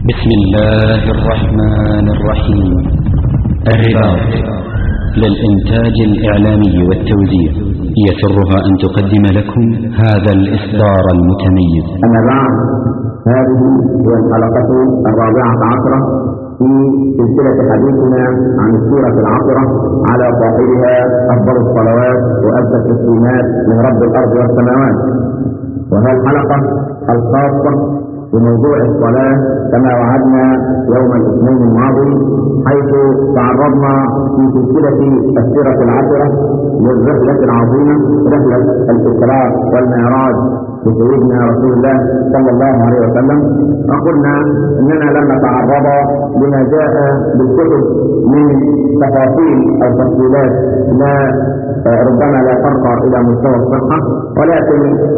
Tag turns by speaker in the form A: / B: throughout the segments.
A: بسم الله الرحمن الرحيم الرباط للإنتاج الإعلامي والتوزيع يسرها أن تقدم لكم هذا الإصدار المتميز
B: أما بعد هذه هي الحلقة الرابعة عشرة في سلسلة حديثنا عن السورة العصرة على صاحبها أفضل الصلوات وأزكى التسليمات من رب الأرض والسماوات وهي الحلقة الخاصة بموضوع الصلاة كما وعدنا يوم الاثنين الماضي حيث تعرضنا في سلسلة السيرة العشرة للرحلة العظيمة رحلة الإسراء والمعراج لسيدنا رسول الله صلى الله عليه وسلم وقلنا اننا لم نتعرض لما جاء بالكتب من تفاصيل او تفصيلات لا ربما لا ترقى الى مستوى الصحه ولكن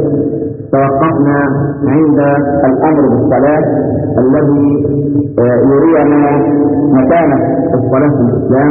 B: توقفنا عند الامر بالصلاه الذي يرينا مكانه الصلاه في الاسلام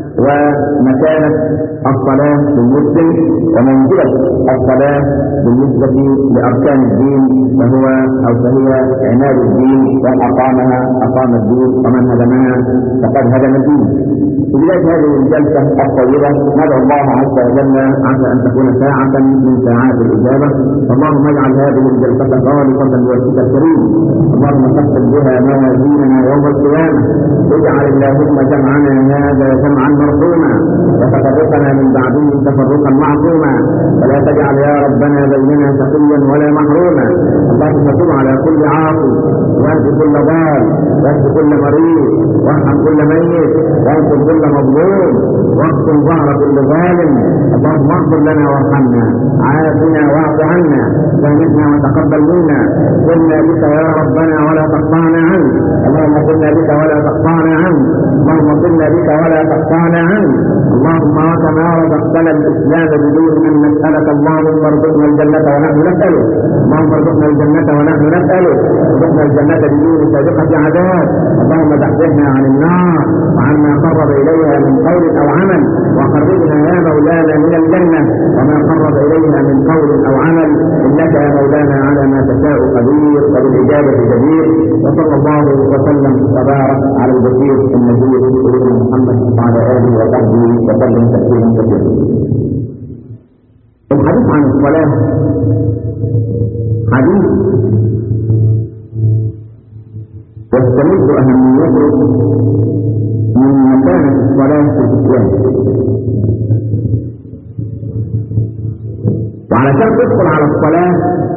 B: ومكانه الصلاه للمسلم ومنزله الصلاه بالنسبه لاركان الدين فهو او فهي عناد الدين ومن اقامها اقام الدين ومن هدمها فقد هدم الدين. في بدايه هذه الجلسه الطيبه ندعو الله عز وجل عسى ان تكون ساعه من ساعات الاجابه اللهم اجعل هذه الجلسه خالصه لوجهك الكريم اللهم ثبت بها موازيننا يوم القيامه اجعل اللهم جمعنا هذا جمعا مرحوما وتفرقنا من بعده تفرقا معصوما ولا تجعل يا ربنا بيننا شقيا ولا محروما اللهم تب على كل عاصي واهد كل ضال واهد كل مريض وارحم كل ميت وانصر كل مظلوم واقسم ظهر كل ظالم اللهم اغفر لنا وارحمنا عافنا واعف عنا سامحنا وتقبل منا قلنا بك يا ربنا ولا تقطعنا عنك اللهم قلنا بك ولا تقطعنا عنك اللهم قلنا بك ولا تقطعنا عنك اللهم كما رزقتنا الاسلام بدون ان نسالك اللهم ارزقنا الجنه ونحن نسالك اللهم ارزقنا الجنه ونحن نسالك ارزقنا الجنه بدون سابقه عذاب اللهم زحزحنا عن النار وعما قرب اليها من قول او عمل وقربنا يا مولانا من الجنه وما قرب اليها من قول او عمل انك يا مولانا على ما تشاء قدير وبالاجابه جدير وصلى الله وسلم وبارك على البشير النبي سيدنا محمد وعلى اله وصحبه وسلم تسليما كثيرا. الحديث عن الصلاه حديث يستمد اهميته من مكانه الصلاه في الاسلام. وعلشان تدخل على الصلاه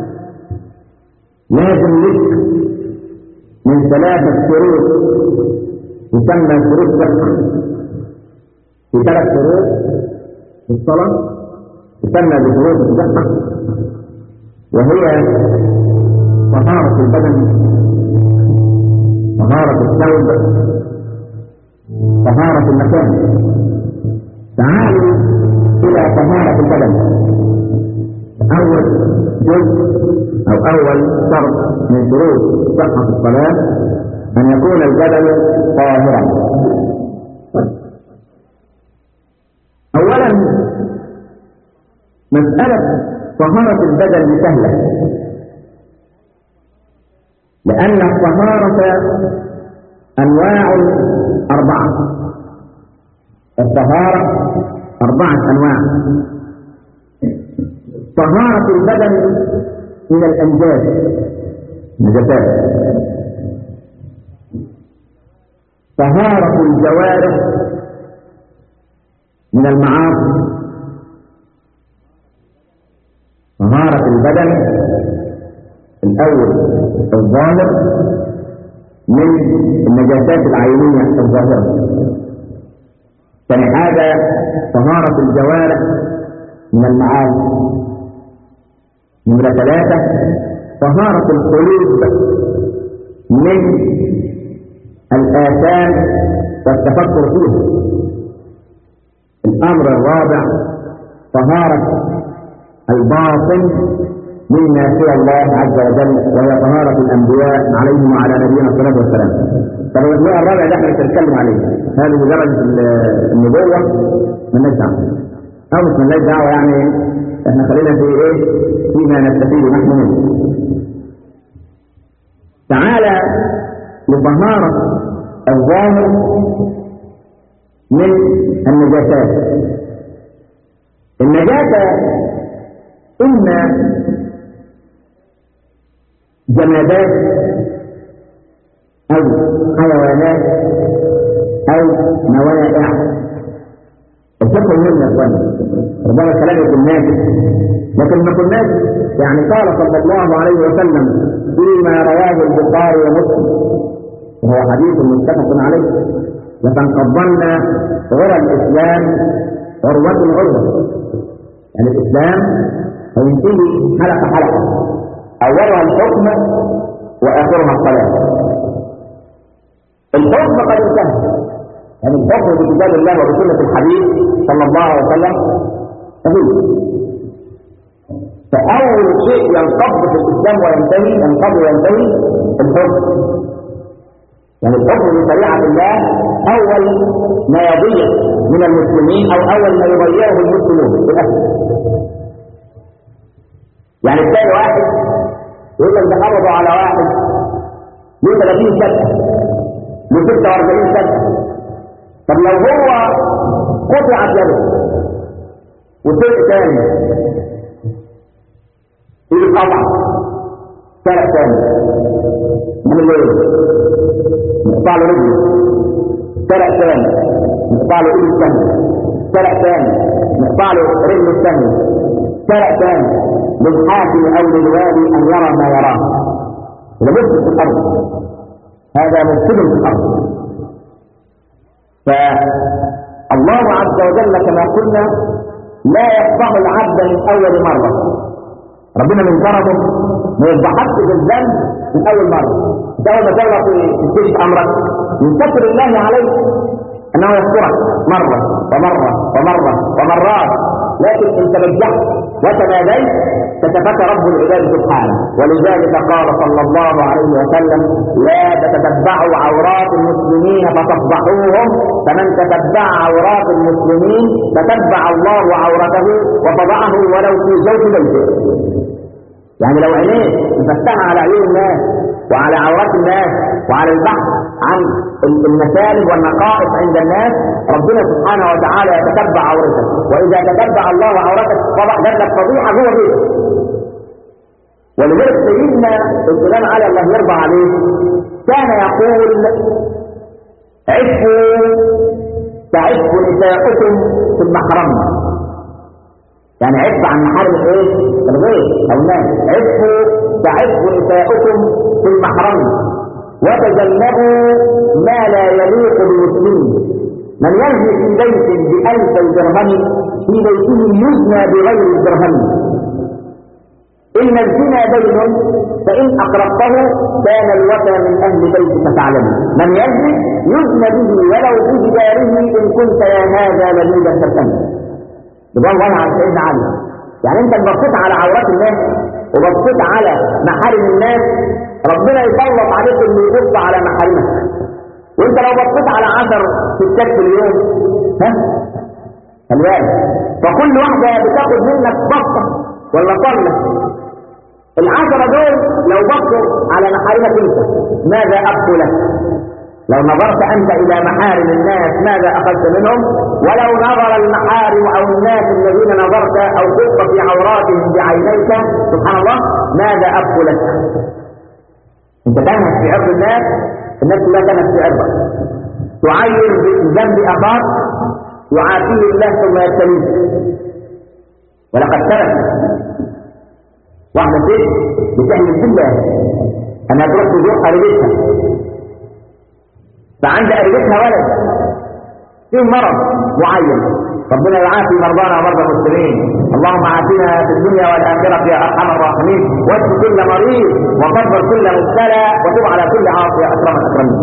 B: لازم لك من ثلاثة شروط تسمى شروط صحة في ثلاث شروط في الصلاة تسمى بشروط الصحة وهي طهارة البدن طهارة الثوب طهارة المكان تعالوا إلى طهارة البدن أول جزء أو أول شرط من شروط صحة الصلاة أن يكون البدن طاهرا. أولا مسألة طهارة البدن سهلة لأن الطهارة أنواع أربعة الطهارة أربعة أنواع طهارة البدن من الأنجاز نجاسات طهارة الجوارح من المعاصي طهارة البدن الأول الظاهر من النجاسات العينية الظاهرة ثاني حاجة طهارة الجوارح من المعاصي نمرة ثلاثة طهارة القلوب من الآثام والتفكر فيها الأمر الرابع طهارة الباطن مما سوى الله عز وجل وهي طهارة الأنبياء عليهم وعلى نبينا الصلاة والسلام. طب النوع الرابع ده احنا مش هنتكلم عليه، هذه درجة النبوة مالناش دعوة. أو مش مالناش دعوة يعني احنا خلينا في ايه؟ فيما نستفيد نحن منه. تعالى لطهارة الظاهر من النجاسات النجاسة إما جمادات أو حيوانات أو نوائع الفقه مهم يا اخوان ربما كلام يكون ناجح لكن ما كناش يعني قال صلى الله عليه وسلم فيما رواه البخاري ومسلم وهو حديث متفق عليه لقد قبلنا غرى الاسلام عروة عروة يعني الاسلام هينتهي حلقة حلقة اولها الحكم واخرها الصلاة الحكم قد انتهى يعني الحكم بكتاب الله وبسنة الحبيب صلى الله عليه وسلم صحيح فأول شيء ينقض في الإسلام وينتهي ينقض وينتهي الحكم يعني الحكم بشريعة الله أول ما يضيع من المسلمين أو أول ما يضيعه المسلمون بالأسف يعني تلاقي واحد يقول لك ده قبضوا على واحد له 30 سنة له 46 سنة طب لو هو قطعت يده وسرق تاني ايد قطع سرق تاني من الليل نقطع له رجله سرق تاني نقطع له ايد الثانية سرق تاني نقطع له رجله الثانية سرق تاني للحاكم او للوالي ان يرى ما يراه ده مفسد في الارض هذا مفسد في الارض فالله عز وجل كما قلنا لا يفضح العبد من اول مره ربنا من كرمه ما يفضحكش بالذنب من اول مره انت اول ما تغلط في امرك من ستر الله عليك انه يسترك مره ومره ومره ومرات لكن ان تبجحت وتناديت كتبك رب العباد سبحانه ولذلك قال صلى الله عليه وسلم لا تتتبعوا عورات المسلمين فتصبحوهم فمن تتبع عورات المسلمين تتبع الله عورته وفضعه ولو في زوج بيته يعني لو عينيه مفتحه على عيون الناس وعلى عورات الناس وعلى البحث عن المسالب والنقائص عند الناس ربنا سبحانه وتعالى يتتبع عورتك واذا تتبع الله عورتك فضح لك فضيحه جوه بيتك ولذلك سيدنا الامام علي الله يرضى عليه كان يقول عفوا تعف نساؤكم في المحرم يعني عف عن محارم الايه الغير او الناس عفوا تعف نساؤكم في المحرم وتجنبوا ما لا يليق بالمسلمين من يزني في بيت بألف درهم في بيته يزنى بغير الدرهم إن الزنا بين فإن أقربته كان الوفى من أهل بيتك تعلم من يزني يزنى به ولو بجداره إن كنت يا هذا لبيدا فتن يبقى الله على سيدنا علي يعني انت بصيت على عورات الناس وبصيت على محارم الناس ربنا يسلط عليك اللي يبص على محارمك وانت لو بصيت على عشر ستات في اليوم ها خلي فكل واحده بتاخد منك بصه ولا طله العشرة دول لو بصوا على محارمك انت ماذا أبقوا لك لو نظرت أنت إلى محارم الناس ماذا أخذت منهم ولو نظر المحارم أو الناس الذين نظرت أو خط في عوراتهم بعينيك سبحان الله ماذا أبقوا لك انت تنهك في عرض الناس الناس لا تنهك في عرضك تعير بذنب أخاك يعافيه الله ثم يبتليك ولقد ترك واحدة ست بتحلف بالله أنها تروح تزور قريبتها فعند قريبتها ولد فيه مرض معين ربنا يعافي مرضانا ومرضى المسلمين اللهم عافنا في الدنيا والآخرة يا أرحم الراحمين واشف كل مريض وكفر كل مبتلى وتب على كل عاصي يا أكرم الأكرمين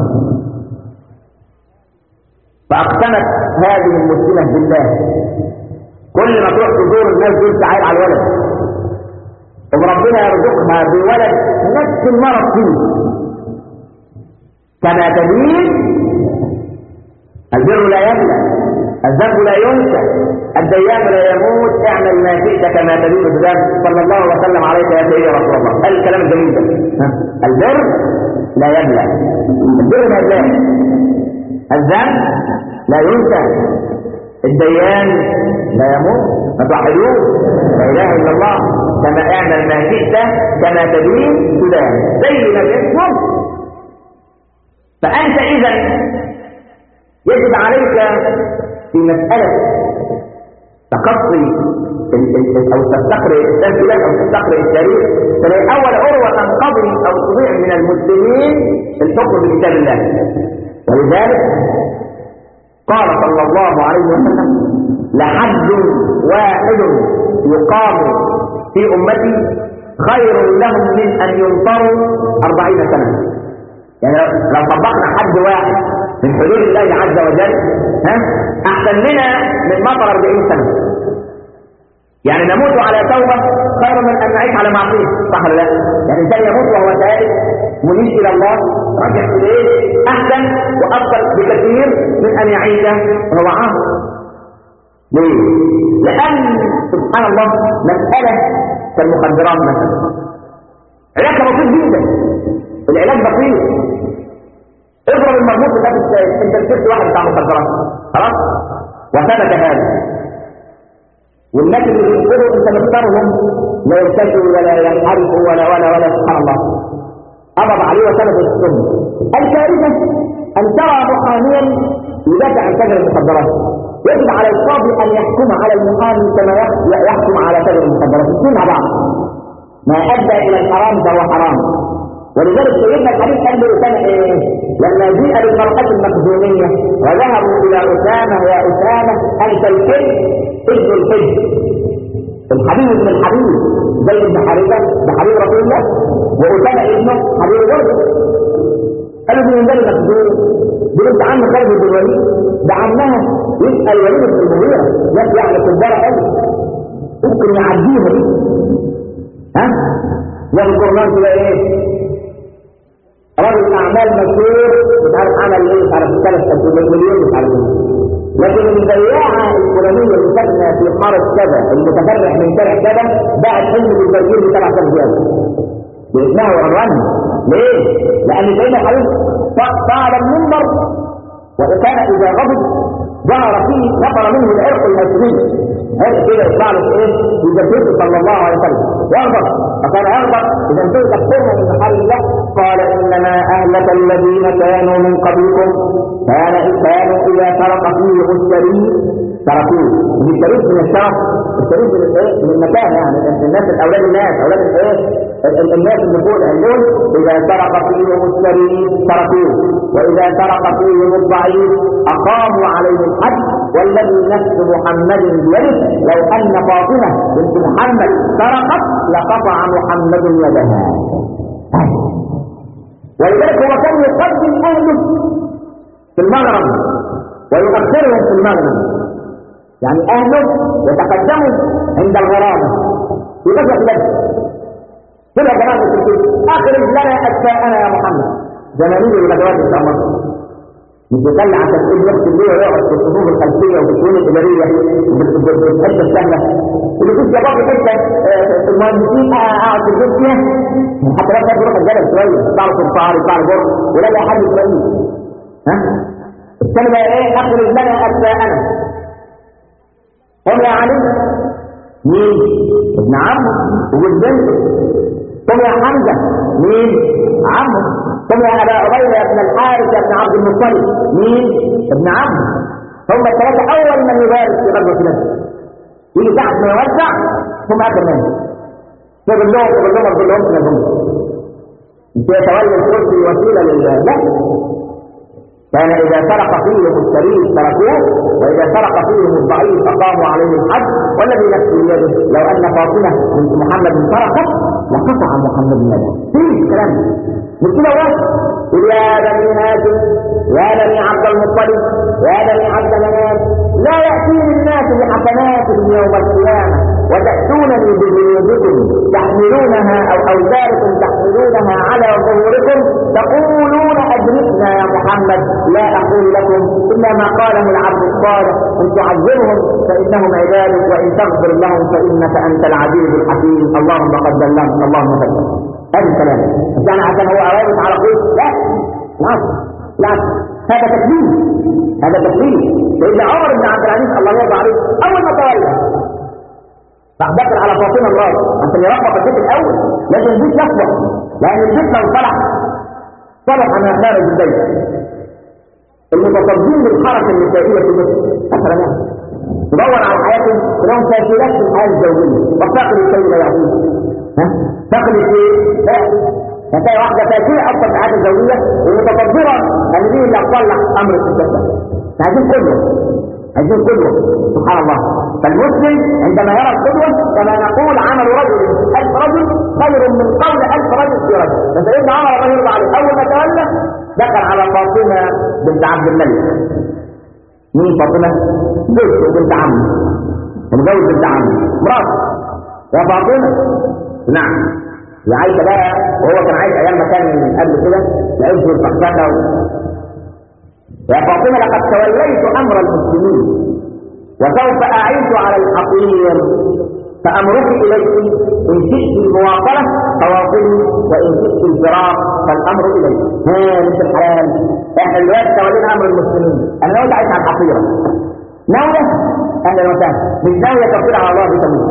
B: فأقسمت هذه المسلمة بالله كل ما تروح تزور الناس دول تعال على الولد وربنا يرزقها بولد نفس المرض فيه كما تدين البر لا يملى الذنب لا ينسى الديان لا يموت اعمل ما شئت كما تدين الذنب صلى الله وسلم عليك يا سيدي رسول الله قال الكلام الجميل ده البر لا يبلى البر ما يبلاش الذنب لا ينسى الديان لا يموت ما توحدوه لا اله الا الله كما اعمل ما شئت كما تدين تدان زي ما بيسمع فانت اذا يجب عليك في مساله تقصي او تستقرئ التمثيلات او تستقرئ التاريخ فهي اول عروه تنقضي او تضيع من المسلمين الحكم بكتاب الله ولذلك قال صلى الله عليه وسلم لحد واحد يقام في امتي خير لهم من ان ينطروا أربعين سنه يعني لو طبقنا حد واحد من حدود الله عز وجل ها احسن لنا من مطر 40 سنه يعني نموت على توبه خير من ان نعيش على معصيه صح ولا لا؟ يعني الانسان يموت وهو تائب منيب الى الله راجع اليه احسن وافضل بكثير من ان يعيش وهو عاصي ليه؟ لان سبحان الله مساله كالمخدرات مثلا علاجها بسيط جدا العلاج بسيط اضرب المربوط ده بالسائل انت مسكت واحد بتاع مخدرات خلاص وثبت هذا والناس اللي بينقذوا انت مختارهم لا يرتدوا ولا ينحرفوا ولا ولا ولا سبحان الله قبض عليه وثبت السم الكارثه ان ترى محاميا يدافع عن تاجر المخدرات يجب على القاضي ان يحكم على المحامي كما يحكم على تاجر المخدرات الاثنين مع بعض ما ادى الى الحرام فهو حرام ولذلك سيدنا الحديث قال له كان ايه لما جيء بالمرأة المخزومية وذهبوا الى اسامة يا اسامة انت الحج حج الحج الحبيب ابن الحبيب زي ابن حارثة ده حبيب رسول الله واسامة ابنه حبيب برضه قالوا دي من ده المخزوم دي انت عم خالد بن الوليد ده عمها يسأل وليد بن المغيرة ناس يعني كبار قوي ممكن يعديها دي ها والقرآن كده ايه رجل اعمال مشهور مش عارف عمل ايه مش عارف ثلاث مليون مش عارف ايه لكن البياعة الفلانية اللي ساكنة في حارة كذا المتفرع من شارع كذا باعت حلم بالبرجيل ب 7000 زيادة باسمها وعنوانها ليه؟ لأن سيدنا الحبيب صعد المنبر وكان إذا غضب ظهر فيه نفر منه العرق الهاشمي هذا كده يطلع له ايه؟ يجدده صلى الله عليه وسلم يغضب فكان يغضب اذا انتهت تكفرنا من محل الله قال انما اهلك الذين كانوا من قبلكم كان كانوا اذا سرق فيه الشريف تركوه الشريف من الشرف الشريف من الايه؟ من المكان يعني الناس اولاد الناس اولاد الايه؟ الناس اللي فوق العلوم اذا سرق فيهم الشريف تركوه واذا سرق فيهم الضعيف اقاموا عليه الحد والذي نفس محمد بيده لو ان فاطمه بنت محمد سرقت لقطع محمد يدها ولذلك هو كان يقدم اهله في المغرب ويؤخرهم في المغرب يعني اهله يتقدموا عند الغرامه في غزوه بدر كل يا جماعه اخرج لنا اشياءنا يا محمد زمانيه الغزوات ان شاء الله مش يطلع عشان تقول نفس الليل ويقعد في الصفوف الخلفيه وفي الشؤون الاداريه بالحته السهله اللي كنت يا بابا انت المهندسين اقعد في البيت فيها حتى لو كان بيروح الجبل شويه يطلع له صنفار يطلع له برج ولا لا حد اسرائيل ها الثاني بقى ايه اخرج لنا اشياءنا قم يا علي مين ابن عمه وجوز بنته قم يا حمزه مين عمه قم يا ابا عبيده يا ابن الحارث يا ابن عبد المطلب مين ابن عمه هم الثلاثه اول من يبارك في غزوه بدر يجي تحت ما يوزع ثم اخر منه تقول لهم تقول لهم تقول لهم تقول لهم انت يتولى الكرسي وسيله لله لا كان إذا سرق فيهم الشريف تركوه وإذا سرق فيهم الضعيف أقاموا عليه الحد والذي نفسه بيده لو أن فاطمة بنت محمد سرقت لقطع محمد يده فيه الكلام مش كده بس قل يا بني هاشم يا بني عبد المطلب يا بني عبد مناف لا يأتيني الناس بحسناتهم يوم القيامة وتأتونني بذنوبكم تحملونها أو أوزاركم تحملونها على ظهوركم تقولون أدركنا يا محمد لا أقول لكم إلا ما قاله العبد الصالح إن تعذبهم فإنهم عبادك وإن تغفر لهم فإنك أنت العزيز الحكيم اللهم قد بلغت اللهم قد هذا الكلام مش يعني عشان هو عوارض على طول لا لا لا هذا تكليف هذا تكليف سيدنا عمر بن عبد العزيز الله يرضى عليه اول ما تولى راح دخل على فاطمه مراته عشان يربط البيت الاول لازم البيت يصلح لان البيت لو صلح صلح ما خارج البيت المتصدين بالحركه النسائيه في مصر مثلا تدور على حياتهم تلاقيهم فاشلات في الحياه الزوجيه وتقل الشيء لا يعطيه ها تقل الشيء لا هتلاقي واحده فاشله اصلا في الحياه الزوجيه ومتكبره ان دي اللي هتصلح امر الستات عايزين كله عايزين قدوة سبحان الله فالمسلم عندما يرى القدوة كما نقول عمل رجل في ألف رجل خير من قول ألف رجل في رجل فسيدنا عمر الله يرضى عليه أول ما تولى دخل على فاطمة بنت عبد الملك مين فاطمة؟ زوجته بنت عمه متجوز بنت عمه مراته يا فاطمة نعم يا عايشة بقى وهو كان عايش أيام ما كان قبل كده لعيش الفخشكة يا فاطمة لقد توليت أمر المسلمين وسوف أعيش على الحقير فأمرك إليك إن شئت المواصلة فواصلي وإن شئت الفراق فالأمر إليك ها مش الحلال إحنا دلوقتي تولينا أمر المسلمين أنا ناوي أعيش على الحقيرة ناوية أهلا وسهلا مش ناوية تفصيل على الله بتموت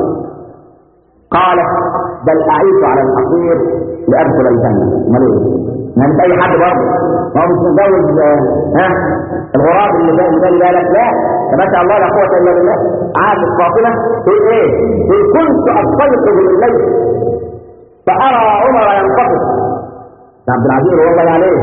B: قالت بل أعيش على الحقير لأدخل الجنة أمال إيه؟ ما مش أي حد برضه ما هو مش متجوز ها الغراب اللي جاي اللي بالك لا ما شاء الله لا قوة إلا بالله عاشت فاطمة تقول إيه؟ تقول كنت أنطلق بالليل فأرى عمر ينقصد عبد العزيز والله عليه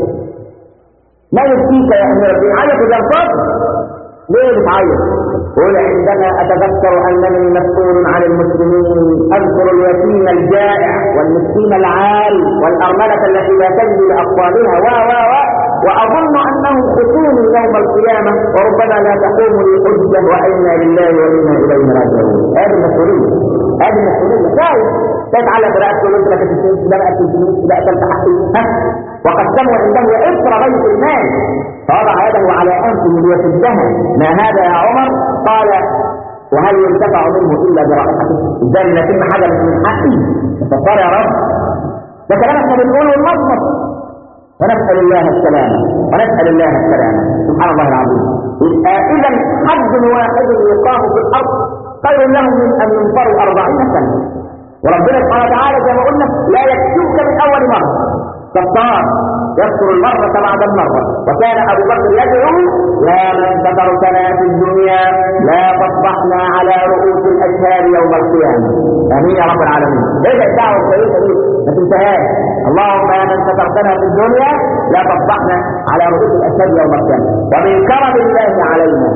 B: ما يبكيك يا أمير الدين عيط ينقصد ليه بتعيط؟ قل عندما اتذكر انني مسؤول عن المسلمين اذكر اليتيم الجائع والمسكين العاري والارمله التي لا تجد لاطفالها و و و واظن انهم خصوم يوم القيامه وربما لا تقوم لي حجه وانا لله وانا اليه راجعون هذه المسؤوليه هذه المسؤوليه كيف تتعلق براسك تقول انت لك تسوي ده بقى تسوي ده اكلت حقي ها وقد كانوا عنده اثر بيت المال فوضع يده على انفه ليسدها ما هذا يا عمر قال وهل ينتفع منه الا برائحته ازاي لا يتم حاجه من حقي فصار يا رب ده كلام احنا بنقوله المصمت ونسال الله السلامه ونسال الله السلامه سبحان الله العظيم اذا حد واحد يقام في الارض خير لهم من ان ينفروا أربعين سنه وربنا سبحانه وتعالى زي ما قلنا لا يكفيك من اول مره كفار يذكر المرة بعد المرة وكان أبو بكر يدعو يا من سترتنا في الدنيا لا تصبحنا على رؤوس الأشهاد يوم القيامة آمين يا رب العالمين ايه الدعوة الكويسة دي ما تنتهاش اللهم يا من سترتنا في الدنيا لا تصبحنا على رؤوس الأشهاد يوم القيامة ومن كرم الله علينا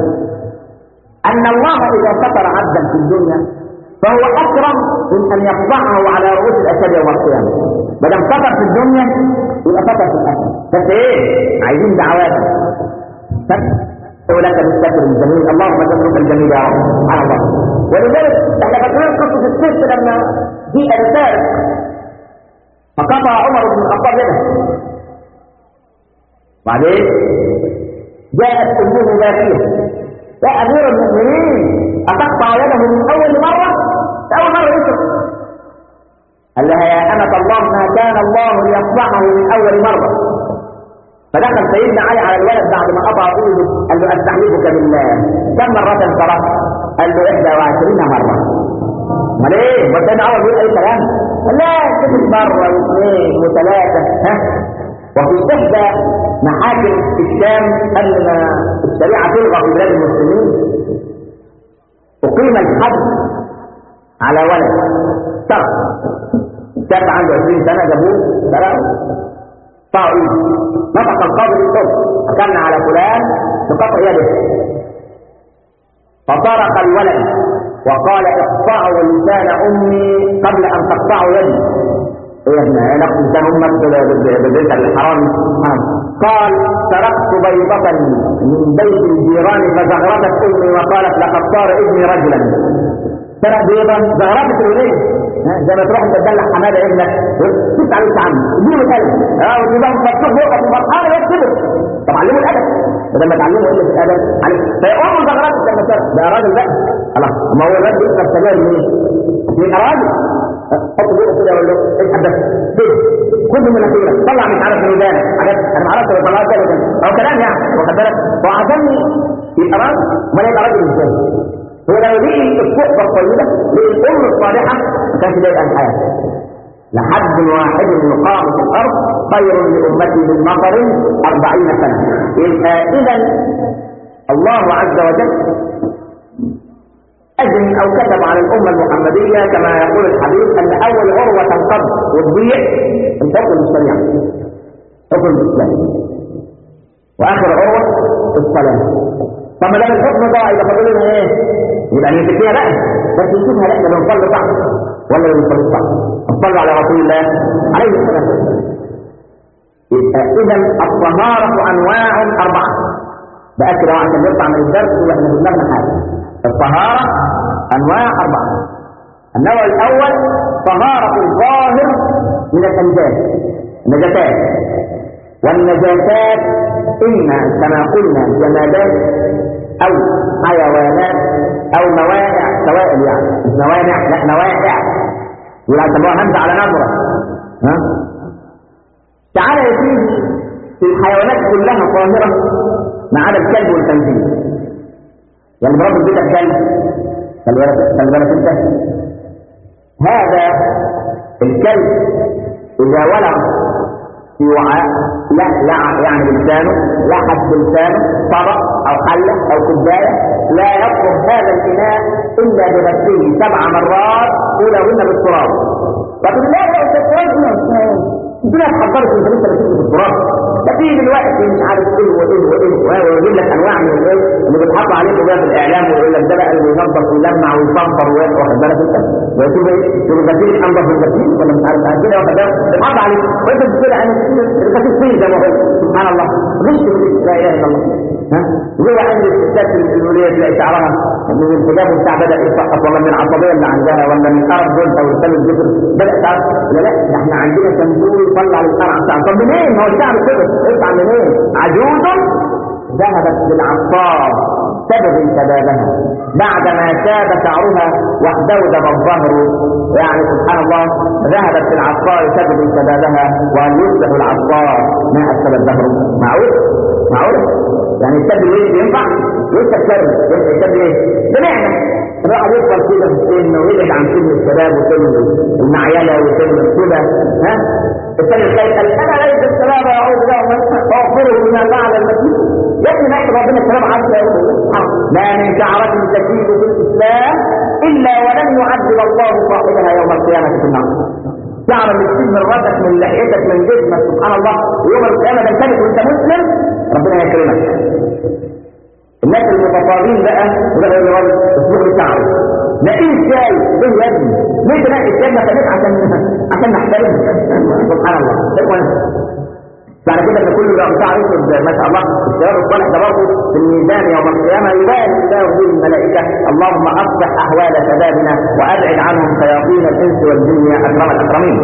B: أن الله إذا ستر عبدا في الدنيا فهو أكرم من أن يفضحه على رؤوس الأشهاد يوم القيامة ما دام ستر في الدنيا يبقى ستر في الآخرة بس إيه؟ عايزين دعوات لك بالستر الجميل اللهم سترك الجميل يا رب سبحان الله ولذلك احنا فاكرين قصة السيف لما جيء السارق فقطع عمر بن الخطاب يده بعدين جاءت أمه باكية يا أمير المؤمنين أتقطع يده من أول مرة أول مرة يسر قال لها يا أمة الله ما كان الله ليصلحه من أول مرة فدخل سيدنا علي على الولد بعد ما قطع ايده قال له استحلفك بالله كم مرة صرفت؟ قال له 21 مرة امال ايه؟ ما سيدنا عمر بيقول اي كلام؟ قال لا كتب مرة واثنين وثلاثة ها وفي إحدى محاكم الشام قبل ما الشريعة تلغى في بلاد المسلمين أقيم الحد على ولد شرط شاب عنده 20 سنة جابوه سرقوا قطعوا ايده نطق القاضي بالصوت حكمنا على فلان بقطع يده فطرق الولد وقال اقطعوا لسان امي قبل ان تقطعوا يدي ايه يا ابن انا لسان امك بالبيت الحرام قال سرقت بيضة من بيت الجيران فزغرتت امي وقالت لقد صار ابني رجلا سرق بيضا زغرتت الوليه زي ما تروح تدلع حماده ابنك تسعى عليك عنه اديله الادب اه وتبقى مفتوح بقى في مرحله يكتبه طب علمه الادب بدل ما تعلمه الا في الادب عليك فيقوم زغرتت لما سرق ده راجل بقى خلاص ما هو الراجل يشرب سجاير ليه؟ يبقى راجل حط بقه كده ولا اسحب بس كده كل من اخيرا طلع مش عارف من ودانك حاجات انا ما اعرفش لو طلعت كده كده او كلام يعني واخد بالك هو عشان يبقى راجل ما يبقى راجل ازاي هو لو لقي الصحبه الطيبه لقي الام الصالحه ما كانش ده يبقى الحياه لحد واحد يقام في الارض خير لامتي من مطر أربعين سنه يبقى اذا الله عز وجل أذن أو كتب على الأمة المحمدية كما يقول الحديث أن أول عروة تنقض وتضيع الحكم الشريعة حكم الإسلام وآخر عروة الصلاة طب ما دام الحكم ضاع يبقى فاضل لنا إيه؟ يبقى نمسك فيها بقى بس نشوفها لا احنا بنصلي صح ولا ما بنصلي صح؟ نصلي على رسول الله عليه الصلاة والسلام يبقى إذا الطهارة أنواع أربعة بأكد عشان نطلع من الدرس واحنا في دماغنا حاجة الطهارة أنواع أربعة النوع الأول طهارة الظاهر من الأنجاز النجاسات والنجاسات إما كما قلنا جمادات أو حيوانات أو موانع سوائل يعني مش موانع لا موانع يبقى سموها همزة على نظرة ها تعالى يا سيدي في الحيوانات كلها طاهرة ما عدا الكلب والخنزير يعني برب بيتك كلب خلي بالك خلي بالك انت هذا الكلب اذا ولغ في وعاء لا لا يعني بلسانه لحد بلسانه طبق او حله او كوبايه لا يطلب هذا الاناء الا بغسله سبع مرات اولهن بالتراب لكن لا لا التراب الدنيا اتحضرت انت لسه بتشوف في التراب ده في دلوقتي مش عارف ايه وايه وايه ويجيب لك انواع من الايه اللي بيتحط عليه بقى في الاعلام ويقول لك ده بقى اللي ينظف ويلمع ويصنفر واخد بالك انت ويشوف ايه شوف الغسيل انضف من الغسيل ولا مش عارف كده واخد بالك بيتحط عليه وانت بتقول عن الغسيل فين زي ما هو سبحان الله غش لا اله الا الله ها زي عند الستات الوليه تلاقي شعرها من الحجاب بتاع بدا يسقط ولا من العصبيه اللي عندها ولا من الارض دول او الثلج الجسر بدا تعرف لا لا ده احنا عندنا صندوق يطلع للقرع بتاع طب منين ما هو الشعر كده يطلع منين عجوز ذهبت للعطار تبغي شبابها بعدما شاب شعرها واحدودب الظهر يعني سبحان الله ذهبت في العطار تبغي شبابها وان يصبح العطار ما افسد الدهر معقول معقول يعني الشاب ايه ينفع ينفع شر ينفع الشاب ايه بنعمه الواحد يفضل كده في السن ويبعد عن سن الشباب وسن المعيله وسن الكده ها الثاني الخير قال انا ليس الشباب اعوذ بالله واغفره بما فعل المسيح يا ابني ما يكتب ربنا الكلام عنك يا ما من شعرة تزيد في الاسلام الا ولن يعذب الله صاحبها يوم القيامه في النار شعر اللي تشيل من راسك من لحيتك من جسمك سبحان الله ويوم القيامه تنكلف وانت مسلم ربنا يكرمك الناس المتفاضلين بقى وده يقول له راجل اسبوع شعري نقي ازاي ليه يا ابني ليه تنقي ازاي ما خليك عشان عشان نحترم سبحان الله اخوان بعد كده ان كل ده شعر اسود ما شاء الله الشباب الصالح ده برضه في الميزان يوم القيامه يبان الله به الملائكه اللهم اصلح احوال شبابنا وابعد عنهم شياطين الانس والجن يا اكرم الاكرمين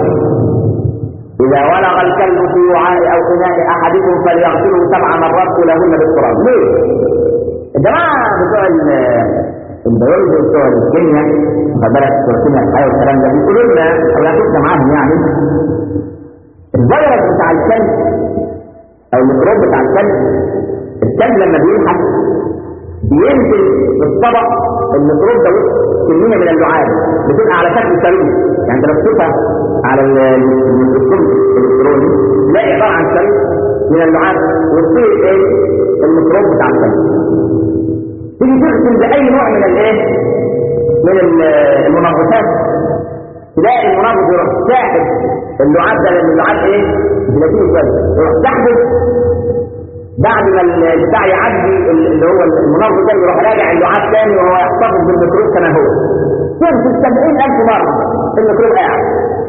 B: إذا ولغ الكلب في وعاء أو إناء أحدكم فليغسله سبع مرات كلهن بالتراب ليه؟ الجماعة بتوع البيولوجي بتوع الكيمياء واخد بالك بتوع الكيمياء الحياة والكلام ده بيقولوا لنا أو لا معاهم يعني الفيروس بتاع الكلب أو الميكروب بتاع الكلب الكلب لما بيلحق بينزل في الطبق الميكروب ده كمية من اللعاب بتبقى على شكل سليم يعني انت لو تشوفها على الميكروسكوب الالكتروني تلاقي عباره عن شريط من اللعاب وتصير ايه الميكروب بتاع الكلب تيجي تغسل باي نوع من الايه من المنظفات تلاقي المنظف يروح ساحب اللعاب ده لان اللعاب ايه جيلاتين كويس يروح ساحبه بعد ما البتاع يعدي اللي هو المنظف ده يروح راجع اللعاب تاني وهو يحتفظ بالميكروب كما هو تغسل 70000 مره الميكروب قاعد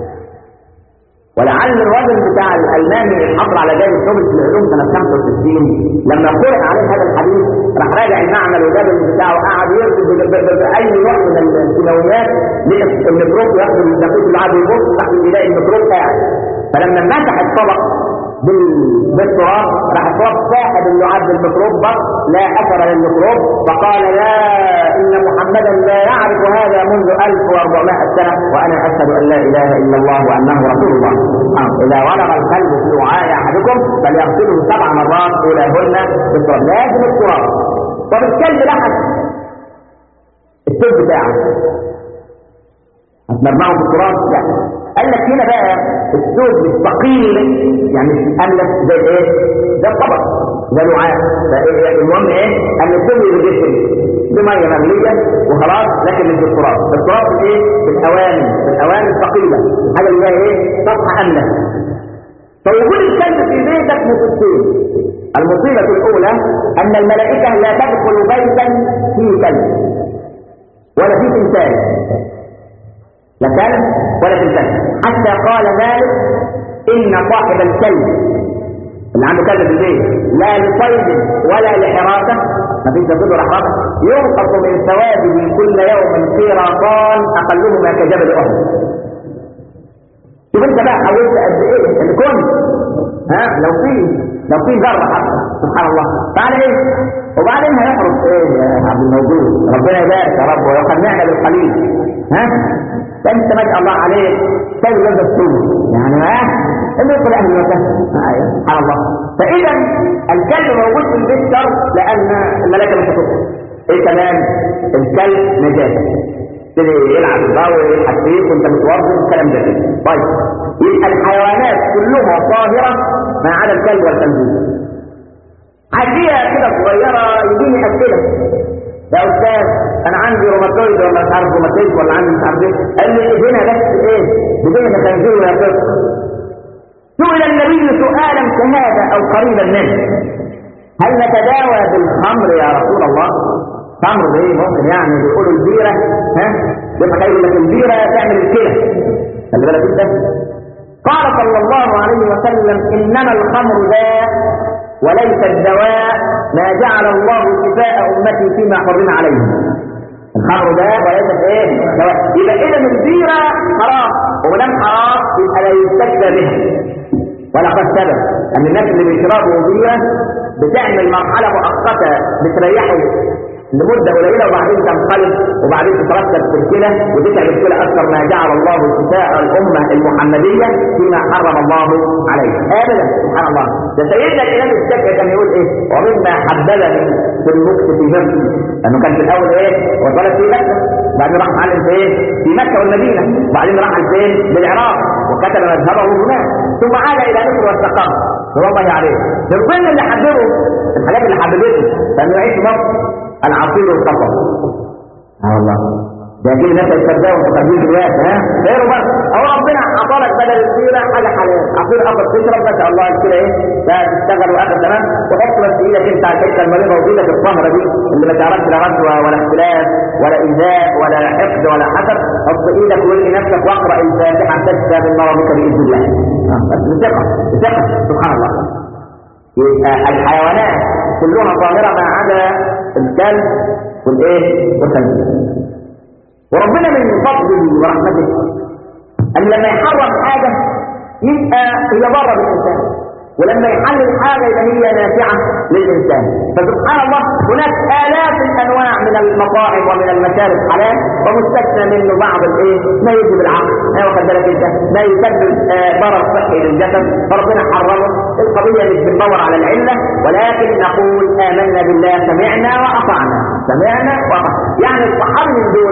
B: ولعل الراجل بتاع الالماني اللي حصل على جائزه نوبل في العلوم سنه 65 لما قرأ عليه هذا الحديث راح راجع المعمل وجاب بتاعه قعد يرسم باي نوع من الكيماويات لقى الميكروب ياخد الدقيق العادي يبص تحت يلاقي الميكروب قاعد فلما مسح الطبق بالتراب راح التراب ساحب اللعاب بالميكروب بس لا اثر للميكروب فقال لا ان محمدا لا يعرف هذا منذ 1400 سنه وانا اشهد ان لا اله الا الله وانه رسول الله آه. اذا ولغ الكلب في وعاء احدكم فليغسله سبع مرات اولهن بالتراب لازم التراب طب الكلب لحد السب بتاعه هتمرمعه في التراب لا قال لك هنا بقى الثوب الثقيل يعني مش مؤلف زي ايه ده الطبق ده الوعاء المهم ايه ان الثوب يتغسل بميه مغليه وخلاص لكن مش بالتراب التراب في ايه في الاواني في الاواني الثقيله الحاجه اللي هي ايه سطح املس فوجود الكلب في بيتك مصيبتين المصيبه الاولى ان الملائكه لا تدخل بيتا فيه كلب ولا فيه تمثال لا كلب ولا تمثال حتى قال مالك ان صاحب الكلب اللي عنده كلب في البيت لا لصيد ولا لحراسه ما فيش تصيد ولا حراسه ينقص من ثوابه كل يوم قيراطان اقلهما كجبل احد شوف انت بقى حاولت قد ايه اللي كنت ها لو في لو في ذره حتى سبحان الله تعالى ايه وبعدين هيخرج ايه يا عبد الموجود ربنا يبارك يا رب ويقنعنا بالقليل ها ده انت ما شاء الله عليك طيب لازم تسوي يعني ها اللي يدخل اهل المكان سبحان الله فاذا الكلب موجود في البيت شر لان الملائكه مش هتدخل ايه كمان الكلب نجاسه تبتدي يلعب الضوء ويلحق فيك وانت متوضي الكلام ده كده طيب يبقى الحيوانات كلها طاهره ما عدا الكلب والخنزير عاديه كده صغيره يجيني اسئله يا استاذ انا عندي روماتويد ولا مش عارف روماتيز ولا عندي مش عارف ايه قال لي هنا بس ايه بدون خنزير ولا فقه سئل النبي سؤالا كهذا او قريبا منه هل نتداوى بالخمر يا رسول الله خمر ايه ممكن يعني بيقولوا البيره ها يبقى يقول لك البيره تعمل الكلى خلي بالك انت قال صلى الله عليه وسلم انما الخمر داء وليس الدواء ما جعل الله شفاء امتي فيما حرم عليهم الخمر داء وليس ايه دواء يبقى اذا البيره حرام ودام حرام يبقى لا يستكفى بها ولقد ثبت ان الناس اللي بيشربوا بيره بتعمل مرحله مؤقته بتريحه لمدة قليلة وبعدين تنقلب وبعدين تترتب في الكلى وتتعب الكلى أكثر ما جعل الله شفاء الأمة المحمدية فيما حرم الله عليه أبدا سبحان الله ده سيدنا الإمام الشافعي كان يقول إيه ومما حببني في المكس في نفسي لأنه كان في الأول إيه وصلت في مكة بعدين راح معلم فين في مكة والمدينة وبعدين راح فين بالعراق وكتب مذهبه هناك ثم عاد إلى مصر واستقام الله عليه من ضمن اللي حببه الحاجات اللي حببته فانه يعيش في مصر العصير والقصب اه والله ده كده ناس يتصدقوا في تقديم الوقت ها غيره بس او ربنا عطالك بدل السيره حاجه حلال عصير قصب تشرب ما شاء الله كده ايه ده تشتغل واخر تمام وحط بس ايدك انت على الحته المريضه وايدك الصهره دي اللي ما تعرفش لا رشوه ولا اختلاف ولا ايذاء ولا حقد ولا حسد حط ايدك والقي نفسك واقرا الفاتحه تشفى من مرضك باذن الله آه، بس بثقه بثقه سبحان الله يبقى الحيوانات كلها ظاهرة ما عدا الكلب والايه والخنزير وربنا من فضله ورحمته ان لما يحرم حاجة يبقى هي ضرر بالانسان ولما يحلل حاجة يبقى هي نافعة للإنسان فسبحان الله هناك آلاف الأنواع من المطاعم ومن المشارب حلال ومستثنى منه بعض الإيه ما يجب العقل ما واخد بالك أنت ما يسبب آه، ضرر صحي للجسد فربنا حرمه القضية مش بندور على العلة ولكن نقول آمنا بالله سمعنا وأطعنا سمعنا وأطعنا يعني الصحابي من دول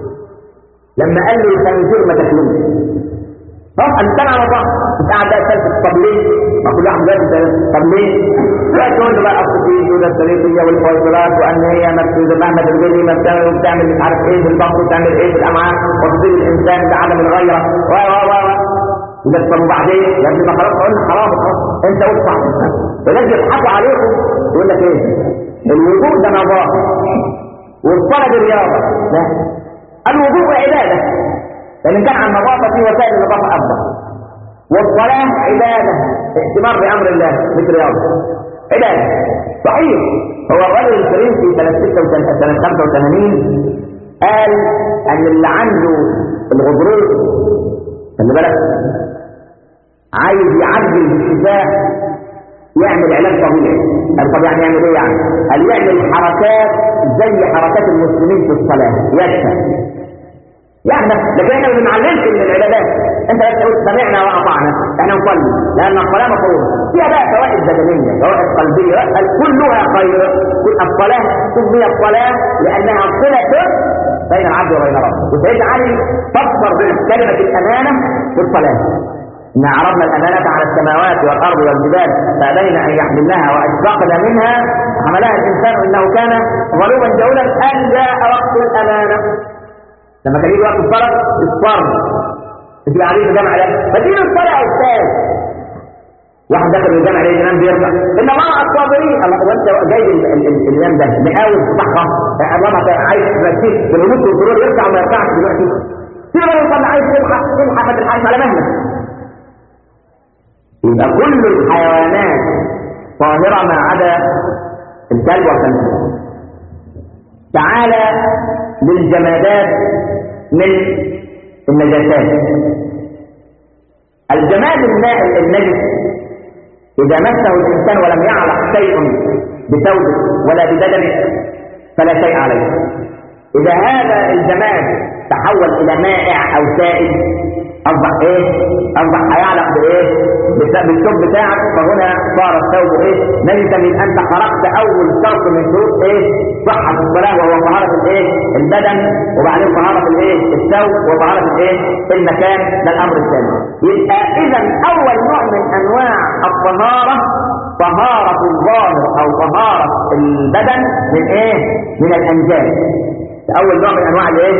B: لما قال له الخنزير ما تاكلوش طب انت على بعض انت قاعد بقى تسال طب ليه؟ ما كل واحد لازم طب ليه؟ لا تقول له بقى اصل في جوده الثلاثيه والفيصلات وان هي مكتوبه مهما تنزلي ما بتعمل وبتعمل مش عارف ايه في البطن وبتعمل ايه في الامعاء وتصير الانسان بعدم الغيره و و و و وده طب وبعدين يا ابني ما خلاص قلنا حرام خلاص انت قلت صح فلازم يضحكوا عليكم يقول لك ايه؟ الوضوء ده نظافه والصلاه دي رياضه لا الوضوء عباده لأن كان عن نظافة في وسائل النظافة أفضل والصلاة عبادة ائتمار بأمر الله مش رياضة عبادة صحيح هو الرجل الكريم في سنة 86 سنة 85 قال أن اللي عنده الغضروف خلي بالك عايز يعدل بالشفاء يعمل علاج طبيعي قال طب يعني يعمل ايه يعني قال يعمل حركات زي حركات المسلمين في الصلاة يكفى يعني لكن احنا ما بنعلمش من العبادات انت بس تقول سمعنا واطعنا احنا نصلي لان الصلاه مفروضه فيها بقى فوائد بدنيه فوائد قلبيه بل كلها خير كل الصلاه سمي الصلاه لانها صله بين العبد وبين ربه وسيدنا علي فسر كلمه الامانه في الصلاه إن عرضنا الأمانة على السماوات والأرض والجبال فأبين أن يحملنها وأشفقن منها حملها الإنسان إنه كان ظلوما جهولا أن جاء وقت الأمانة لما كان يجي وقت الصلاة الصرم انت عليه الجامع ده فدين الصلاة يا أستاذ واحد دخل الجامع ليه الإمام بيرفع إن الله الصابرين الله هو أنت جاي الإمام ده مقاول صحة الله ما عايز تركيز بالهموم والسرور يرفع وما يرفعش دلوقتي في غير يصلي عايز تلحق تلحق ما تلحقش على مهلك يبقى كل الحيوانات طاهرة ما عدا الكلب والخنزير تعالى للجمادات من النجاسات الجماد الماء النجس إذا مسه الإنسان ولم يعلق شيء بثوبه ولا ببدنه فلا شيء عليه إذا هذا الجماد تحول إلى مائع أو سائل أصبح إيه؟ أصبح هيعلق بإيه؟ بالثوب بتاعك فهنا صار الثوب إيه؟ نجسا من أنت خرقت أول شرط من شروط إيه؟ صحة الصلاة وهو طهارة الإيه؟ البدن وبعدين طهارة الإيه؟ الثوب وطهارة الإيه؟ المكان ده الأمر الثاني. يبقى إذا أول نوع من أنواع الطهارة طهارة الظاهر أو طهارة البدن من إيه؟ من الأنجاز. أول نوع من أنواع الإيه؟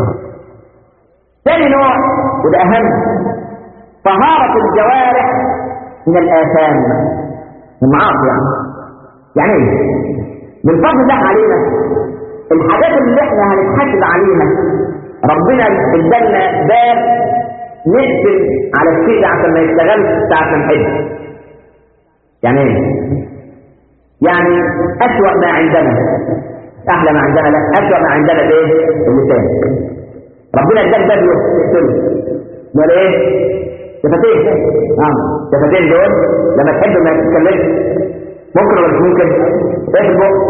B: ثاني نوع وده أهم طهارة الجوارح من الآثام من المعاصي يعني يعني ايه؟ من فضل الله علينا الحاجات اللي احنا هنتحاسب عليها ربنا ادالنا باب نقفل على الشيء ده عشان ما يشتغلش ساعة ما نحب يعني ايه؟ يعني أسوأ ما عندنا أحلى ما عندنا لا أسوأ ما عندنا الايه؟ اللسان ربنا اداك باب يقتله امال ايه شفتين اه شفتين دول لما تحب ما تتكلمش ممكن ولا مش ممكن ايه في البق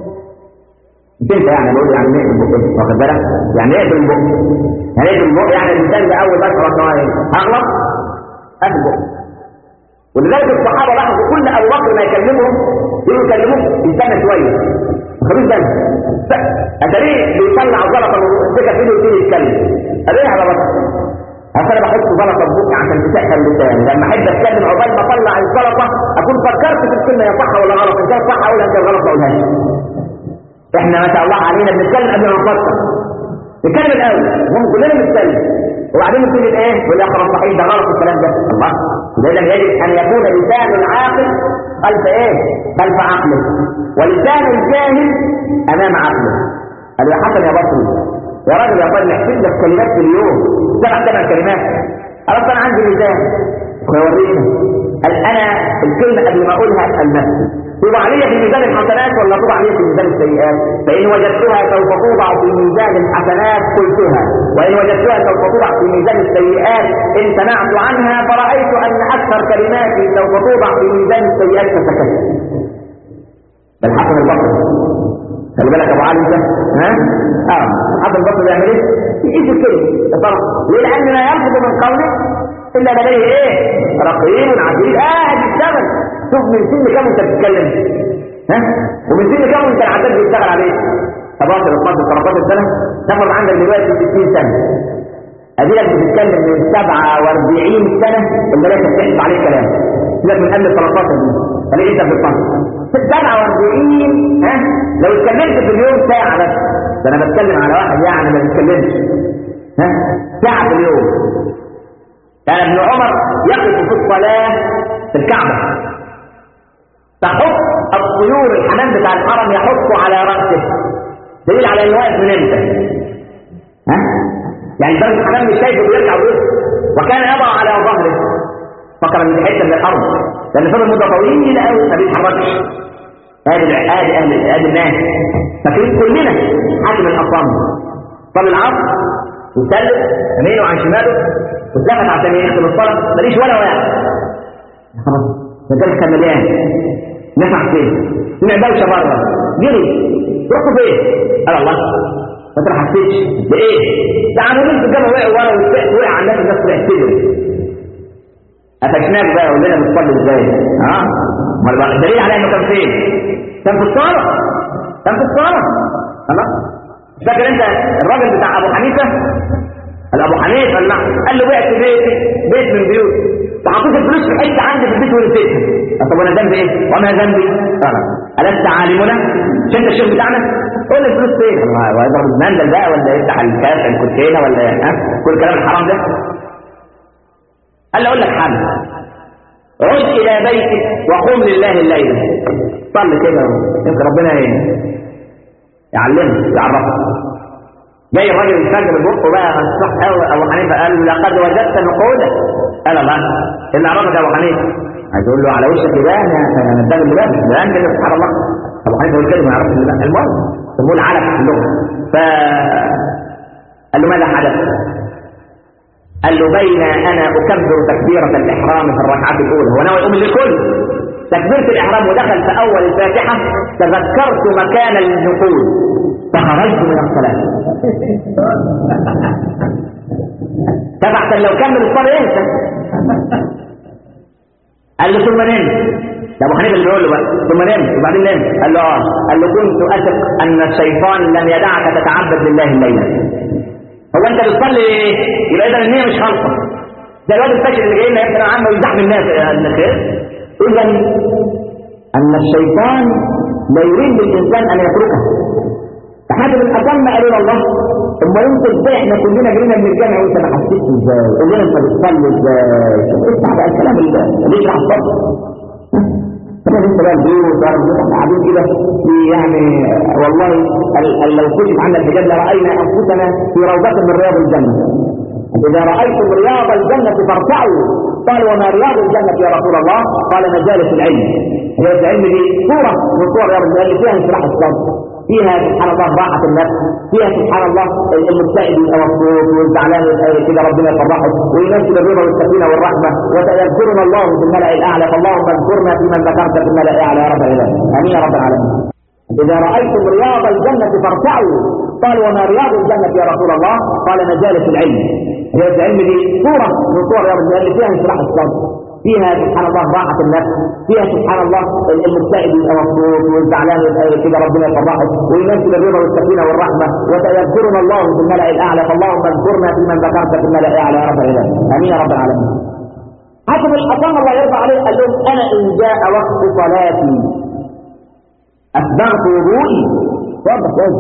B: مش انت يعني بقول يعني ايه في البق واخد بالك يعني ايه في البق يعني ايه في البق يعني الانسان ده اول بس خلاص هغلط قبل البق ولذلك الصحابه لاحظوا كل ابو بكر ما يكلمهم يقولوا يكلموه يستنى شويه خبيث دم اتاريه بيطلع زلطه من السكه فيه ويبتدي يتكلم قال ايه يا بكر اصل انا بحط زلطه في بوقي عشان تسهل لساني لما احب اتكلم عقبال ما اطلع الزلطه اكون فكرت في الكلمه يا صح ولا غلط ان كان صح اقولها ان كان غلط ما اقولهاش احنا ما شاء الله علينا بنتكلم قبل ما نفكر نتكلم الاول هم كلنا بنتكلم وبعدين نبتدي ايه يقول يا خلاص صحيح ده غلط الكلام ده الله اذا يجب ان يكون لسان العاقل خلف ايه خلف عقله ولسان الجاهل امام عقله قال يا حسن يا بصري يا راجل يا طيب نحسب لك كلمات في اليوم سبع ثمان كلمات خلاص انا عندي ميزان ويورينا قال انا الكلمه قبل ما اقولها اسال نفسي توضع علي في ميزان الحسنات ولا توضع علي في ميزان السيئات فان وجدتها سوف توضع في ميزان الحسنات قلتها وان وجدتها سوف توضع في ميزان السيئات امتنعت عنها فرايت ان اكثر كلماتي سوف توضع في ميزان السيئات فسكت بل حسن البصري خلي بالك ابو علي ده ها اه حسن البصري بيعمل ايه يقيس الكلمه طبعا ليه لان ما يلفظ من قوله الا لديه ايه رقيب عزيز قاعد يشتغل شوف من سن كام انت بتتكلم ها ومن سن كام انت العداد بيشتغل عليه 11 12 13 سنه تاخد عندك دلوقتي 60 سنه اديلك بتتكلم من 47 سنه اللي لسه بتحسب عليه كلام سيبك من قبل 13 دي خليك انت في الفصل 47 ها لو اتكلمت في اليوم ساعه بس ده انا بتكلم على واحد يعني ما بيتكلمش ها ساعه في اليوم كان ابن عمر يقف في الصلاه في الكعبه تحط الطيور الحمام بتاع الحرم يحط على راسه دليل على انه واقف من امتى ها يعني درجه الحمام مش شايفه بيرجع ويرجع وكان يضع على ظهره فكر من حته من الارض لان فضل مده طويله قوي ما بيتحركش ادي ادي اهل ادي الناس فاكرين كلنا حاكم الاصم صلى العصر وسلم يمينه عن شماله واتلفت عشان يختم الصلاه ماليش ولا واحد خلاص فكان كان مليان نفع فين سمع دوشه بره جري روحوا فين قال الله ما انت ما حسيتش بايه ده عاملين في الجبهه وقع ورا والسقف وقع على الناس الناس طلعت تجري قفشناك بقى قول لنا بتصلي ازاي ها امال بقى الدليل على انه كان فين كان في الصاله كان في الصاله خلاص مش فاكر انت الراجل بتاع ابو حنيفه قال ابو حنيفه قال لا قال له بعت بيت بيت من بيوت وحطيت الفلوس في حته عندي في البيت ونسيتها قال طب انا ذنبي ايه وما ذنبي قال ألست عالمنا مش انت الشيخ بتاعنا قول لي الفلوس فين الله ويضرب المندل بقى ولا يفتح الكاس الكوتشينه ولا ها كل الكلام الحرام ده قال له اقول لك حل عد الى بيتك وقم لله الليل صل كده يمكن ربنا يعلمك يعرفك جاي الراجل الفجر بقه بقى الصح قوي ابو حنيفه قال له لقد وجدت نقودا قال الله اللي عرفك ابو حنيفه عايز يقول له على وشك ده انا انا الدم اللي بس ده انت اللي سبحان الله ابو حنيفه يقول كده ما يعرفش اللي بس المهم سموه العلف في اللغه ف قال له ماذا حدث؟ قال له بين انا اكبر تكبيره الاحرام في الركعه الاولى هو ناوي يقوم للكل تكبيره الاحرام ودخل في اول الفاتحه تذكرت مكان النقود فخرجت من الصلاه تبعت لو كمل الصلاه انت قال له ثم نمت ده ابو حنيفه اللي بيقول له بقى ثم نمت وبعدين نمت قال له اه قال له كنت اثق ان الشيطان لم يدعك تتعبد لله الليله هو انت بتصلي ايه؟ يبقى اذا النيه مش خالصه ده الواد الفاشل اللي جاي لنا يا ابني عم ويزحم الناس يا ابن الخير اذا ان الشيطان لا يريد للانسان ان يتركه فحاجه من اتم قالوا الله اما انت ازاي احنا كلنا جرينا من الجامع وانت ما حسيتش ازاي قول لنا انت بتصلي ازاي شوف اسمع بقى الكلام اللي اللي يشرح الصبر طبعا انت بقى البيوت احنا قاعدين كده في يعني والله ال- ال- لو كشف عنا الحجاب لراينا انفسنا في روضه من رياض الجنه إذا رأيتم رياض الجنة فارتعوا قال وما رياض الجنة يا رسول الله قال مجالس العلم هي العلم دي صورة من صور رياض الجنة اللي فيها انشراح الصدر فيها سبحان الله راحة النفس فيها سبحان الله المكتئب يبقى مبسوط والزعلان يبقى كده ربنا يفرحه وينزل الرضا والسكينة والرحمة وسيذكرنا الله في الملأ الأعلى فاللهم اذكرنا في من ذكرت في الملأ الأعلى يا رب العالمين آمين يا رب العالمين إذا رأيتم رياض الجنة فارتعوا قال وما رياض الجنة يا رسول الله قال مجالس العلم هي العلم دي صورة من صور رياض الجنة اللي فيها انشراح الصدر فيها سبحان الله راحة النفس فيها سبحان الله المكتئب يبقى مبسوط والزعلان يبقى كده ربنا يفرحه وينزل الرضا والسكينة والرحمة وسيذكرنا الله في الملأ الأعلى فاللهم اذكرنا في من ذكرت في الملأ الأعلى يا رب العالمين آمين يا رب العالمين حسب الحصان الله يرضى عليه قال لهم أنا إن جاء وقت صلاتي أسبغت وضوئي واضح كويس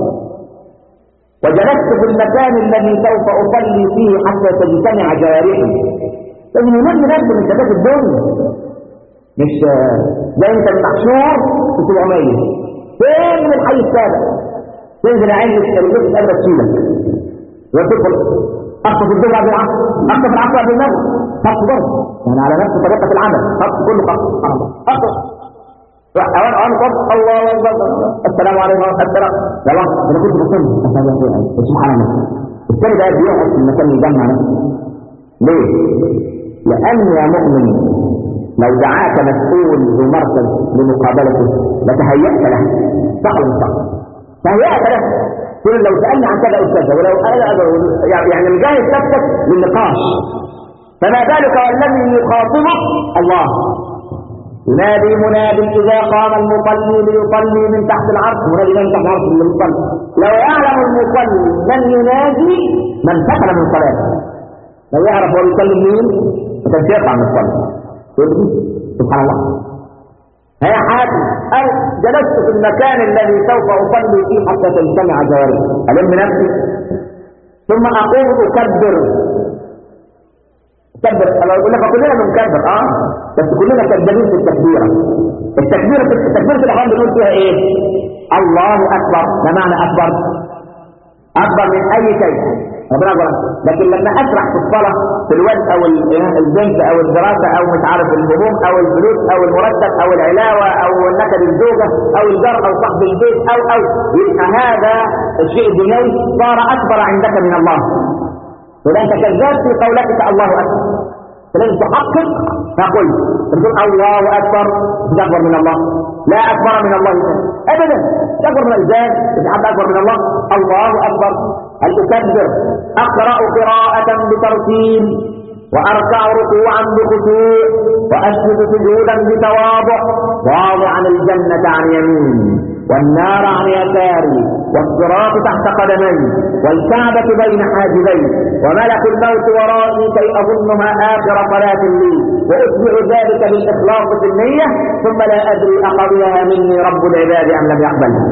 B: وجلست في المكان الذي سوف أصلي فيه حتى تجتمع جوارحي لازم يمد نفسه من شباب الدنيا مش زي انت المحشور في 700 فين من الحي السابع تنزل عين الشركات قادرة تشيلك وتدخل أخطف الدنيا بعد العصر أخطف العصر بعد المغرب خط برضه يعني على نفس طريقة العمل خط كله خط أخطف اوان اوان قد الله اكبر السلام عليكم السلام يلا انا كنت بصلي سبحان الله الثاني ده بيقعد في المكان يجمع نفسه ليه؟ لأن يا مؤمن لو دعاك مسؤول ذو مركز لمقابلته لتهيأت له صح ولا صح؟ تهيأت له تقول لو سألني عن كذا أستاذ ولو أنا يعني مجهز نفسك للنقاش فما بالك والذي يخاطبك الله ينادي مناد إذا قام المصلي ليصلي من تحت العرش منادي من تحت العرش للمصلي لو يعلم المصلي من ينادي من سكن من صلاته لو يعرف هو بيكلم مين كان يقطع من الصلاة سبحان الله هي حاتم أو جلست في المكان الذي سوف أصلي فيه حتى تجتمع جوارحي ألم نفسي ثم أقوم أكبر كبر انا بقول لك كلنا بنكبر اه بس كلنا كذابين في التكبيره التكبير في التكبير في الاحرام بنقول فيها ايه الله اكبر ما معنى اكبر اكبر من اي شيء ربنا أكبر لكن لما اسرح في الصلاه في الولد او البنت او الدراسه او مش عارف الهموم او الفلوس او المرتب او العلاوه او نكد الزوجه او الجار او صاحب البيت او او يبقى هذا الشيء الدنيوي صار اكبر عندك من الله ولا انت كذاب في قولك الله اكبر فلازم تحقق فقلت تقول الله أكبر مش أكبر من الله لا أكبر من الله أبدا مش أكبر من الإنسان مش حد أكبر من الله الله أكبر هل أكبر أقرأ قراءة بترتيب وأركع ركوعا بخشوع وأسجد سجودا بتواضع واضعا الجنة عن يميني والنار عن يساري والصراط تحت قدمي والكعبة بين حاجبي وملك الموت ورائي كي أظنها آخر صلاة لي وأتبع ذلك بالإخلاص في النية ثم لا أدري أقبلها مني رب العباد أم لم يقبلها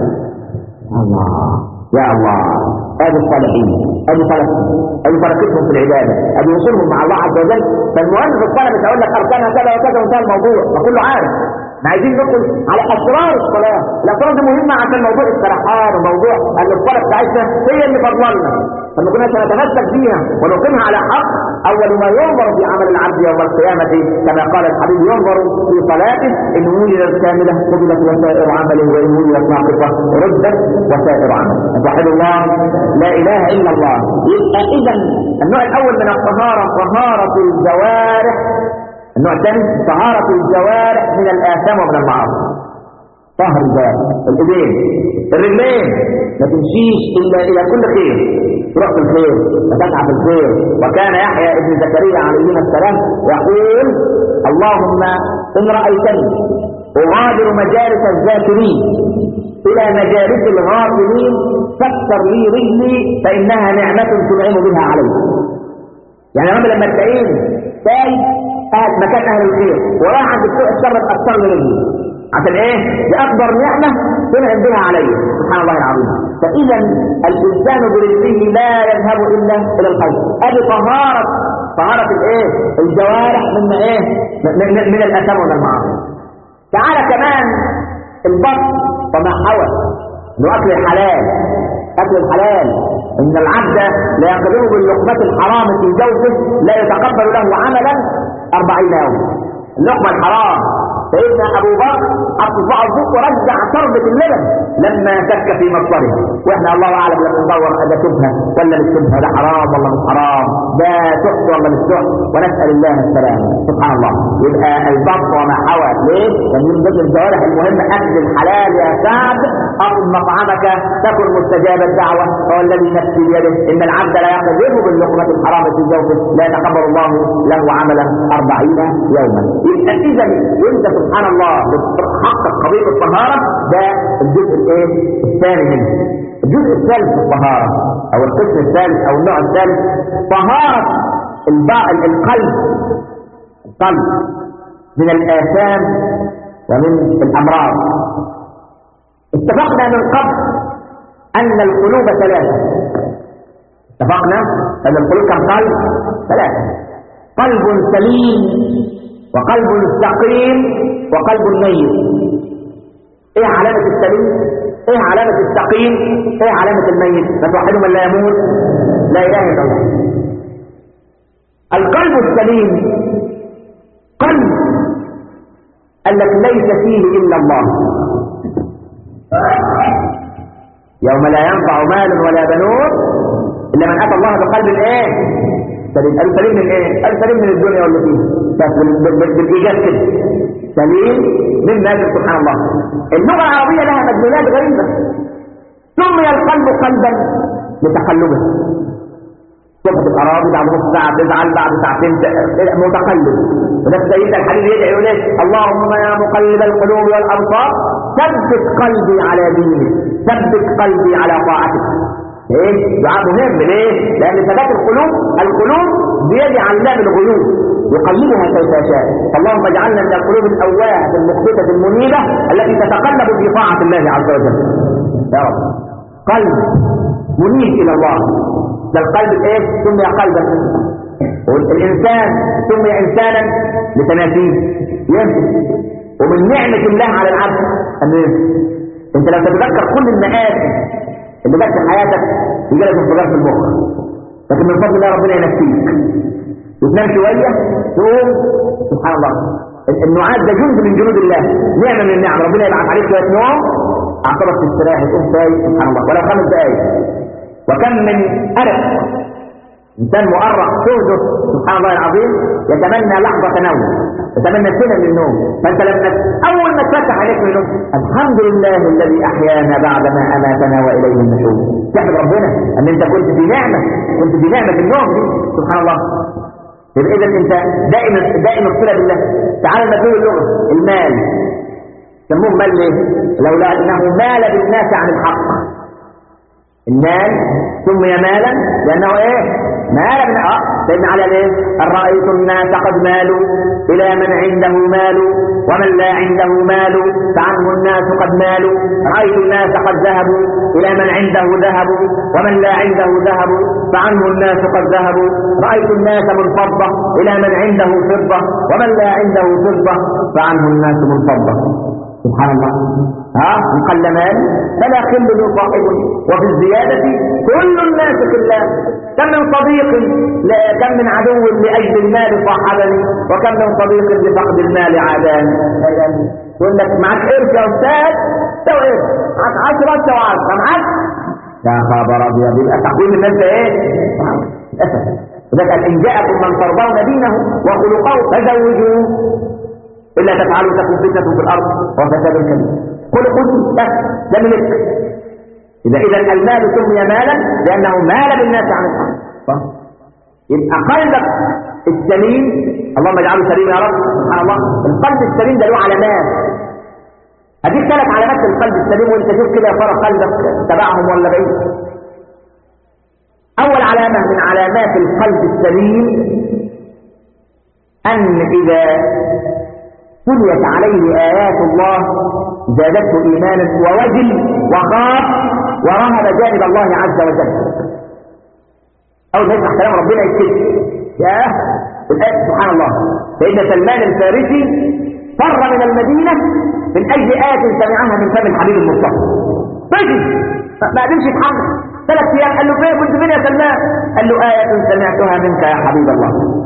B: الله يا الله ادي الصالحين ادي صلاتهم ادي بركتهم في العباده ادي وصولهم مع الله عز وجل فالمهم في الصلاه مش هقول لك اركانها كذا وكذا وانتهى الموضوع ما كله عارف احنا عايزين ندخل على اسرار الصلاه الاسرار دي مهمه عشان موضوع السرحان وموضوع ان الصلاه بتاعتنا هي اللي فضلنا فما كناش نتمسك بيها ونقيمها على حق اول ما ينظر في عمل العبد يوم القيامه كما قال الحبيب ينظر في صلاته ان وجدت كامله قبلت وسائر عمله وان وجدت ناقصه ردت وسائر عمله وحد الله لا اله الا الله يبقى اذا النوع الاول من الطهاره طهاره الجوارح النوع الثاني طهارة الجوارح من الآثام ومن المعاصي طهر الجوارح الإيدين الرجلين ما تمشيش إلا إلى كل خير تروح في الخير وتسعى في الخير وكان يحيى ابن زكريا عليه السلام يقول اللهم إن رأيتني أغادر مجالس الذاكرين إلى مجالس الغافلين فاكسر لي رجلي فإنها نعمة تنعم بها علي يعني رب لما تلاقيني تاي قاعد مكان اهل الخير وراح عند السوق الشر تاثر لي رجلي عشان ايه؟ دي اكبر نعمه تنعم بها علي سبحان الله العظيم فاذا الانسان برجله لا يذهب الا الى الخير ادي طهاره طهاره الايه؟ الجوارح من ايه؟ من, من, من الاثام ومن المعاصي تعالى كمان البطن وما حوى انه اكل الحلال اكل الحلال ان العبد لا يقدر باللقمه الحرام في جوفه لا يتقبل له عملا أربعين يوم اللقمة الحرام سيدنا أبو بكر حط صباعه فوق ورجع شربة اللبن لما شك في مصدره واحنا الله اعلم لما ندور ده شبهه ولا مش شبهه ده حرام ولا مش حرام ده سحت ولا مش سحت ونسال الله السلامه سبحان الله يبقى البط وما حوى ليه؟ لان من ضمن الجوارح المهمه اكل الحلال يا سعد اطعم مطعمك تكن مستجاب الدعوه هو الذي نفسي بيده ان العبد لا يقذف باللقمه الحرام في جوفه لا يتقبل الله له عملا أربعين يوما يبقى اذا وانت سبحان الله بتحقق قضيه الطهاره ده الجزء الايه الثاني منه الجزء الثالث في الطهاره او القسم الثالث او النوع الثالث طهاره القلب القلب من الاثام ومن الامراض اتفقنا من قبل ان القلوب ثلاثه اتفقنا ان القلوب كم قلب ثلاثه قلب سليم وقلب سقيم وقلب ميت ايه علامة السليم ايه علامة السقيم ايه علامة الميت فتوحد من لا يموت لا اله الا الله القلب السليم قلب الذي ليس فيه الا الله يوم لا ينفع مال ولا بنون الا من اتى الله بقلب ايه سليم قال سليم من ايه قال سليم من الدنيا واللي فيها بالايجاز كده سليم من نازل سبحان الله اللغه العربيه لها مدلولات غريبه سمي القلب قلبا لتقلبه صبح الاراضي بعد نص ساعه تزعل بعد ساعتين متقلب ونفس سيدنا الحبيب يدعي يقول اللهم يا مقلب القلوب والابصار ثبت قلبي على دينك ثبت قلبي على طاعتك ايه دعاء مهم ليه لان ثبات القلوب القلوب بيد علام الغيوب يقلبها كيف يشاء اللهم اجعلنا من القلوب الاواهه المخبته المنيبه التي تتقلب في طاعه الله عز وجل يا رب قلب منيب الى الله ده القلب الايه سمي قلبا والانسان سمي انسانا لتناسيه ينفس ومن نعمه الله على العبد ان انت لو تتذكر كل المآسي اللي جت في حياتك يجي لك انفجار في المخ لكن من فضل الله ربنا ينسيك وتنام شويه تقوم سبحان الله النعاس ده جند من جنود الله نعمه من النعم ربنا يبعث عليك شويه نوم اعصابك تستراح تقوم فايق سبحان الله ولا خمس دقائق وكم من ألف إنسان مؤرق تهدف سبحان الله العظيم يتمنى لحظة نوم يتمنى سنة من النوم فأنت لما أول ما تفتح عليك من النوم الحمد لله الذي أحيانا بعدما أماتنا وإليه النشور تحمد ربنا أن أنت كنت في نعمة كنت في نعمة النوم دي سبحان الله يبقى إذا أنت دائما دائما الصلة بالله تعالى المفهوم اللغة المال سموه مال ليه؟ لولا أنه مال بالناس عن الحق المال سمي مالا لأنه إيه؟ مال من آه سيدنا على ليه؟ أن رأيت الناس قد مالوا إلى من عنده مال ومن لا عنده مال فعنه الناس قد مالوا رأيت الناس قد ذهبوا إلى من عنده ذهب ومن لا عنده ذهب فعنه الناس قد ذهبوا رأيت الناس منفضة إلى من عنده فضة ومن لا عنده فضة فعنه الناس منفضة سبحان الله ها قل مال فلا خل يصاحبني وفي الزيادة كل الناس خلان كم من صديق لا كم من عدو لأجل المال صاحبني وكم من صديق لفقد المال عاداني يقول لك معاك قرش يا استاذ تو ايه معاك 10 انت و10 معاك يا خبر ابيض يبقى تقويم الناس ده ايه؟ ده كان ان جاءكم من ترضون دينه وخلقه فزوجوه إلا تفعلوا تكون فتنة في الأرض وفساد كبير كل قلت بس ده ملك إذا إذا المال سمي مالا لأنه مال بالناس عن الحق يبقى قلبك السليم اللهم اجعله سليم يا رب سبحان الله القلب السليم ده له علامات هديك ثلاث علامات للقلب السليم وانت شوف كده يا ترى قلبك تبعهم ولا بعيد اول علامه من علامات القلب السليم ان اذا تليت عليه آيات الله زادته إيمانا ووجل وخاف ورهب جانب الله عز وجل أول ما يسمع كلام ربنا يكتب يا الآية سبحان الله سيدنا سلمان الفارسي فر من المدينة من أجل آية سمعها من فم الحبيب المصطفى طيب ما قدرش يتحمل ثلاث أيام قال له فين كنت فين يا سلمان؟ قال له آية سمعتها منك يا حبيب الله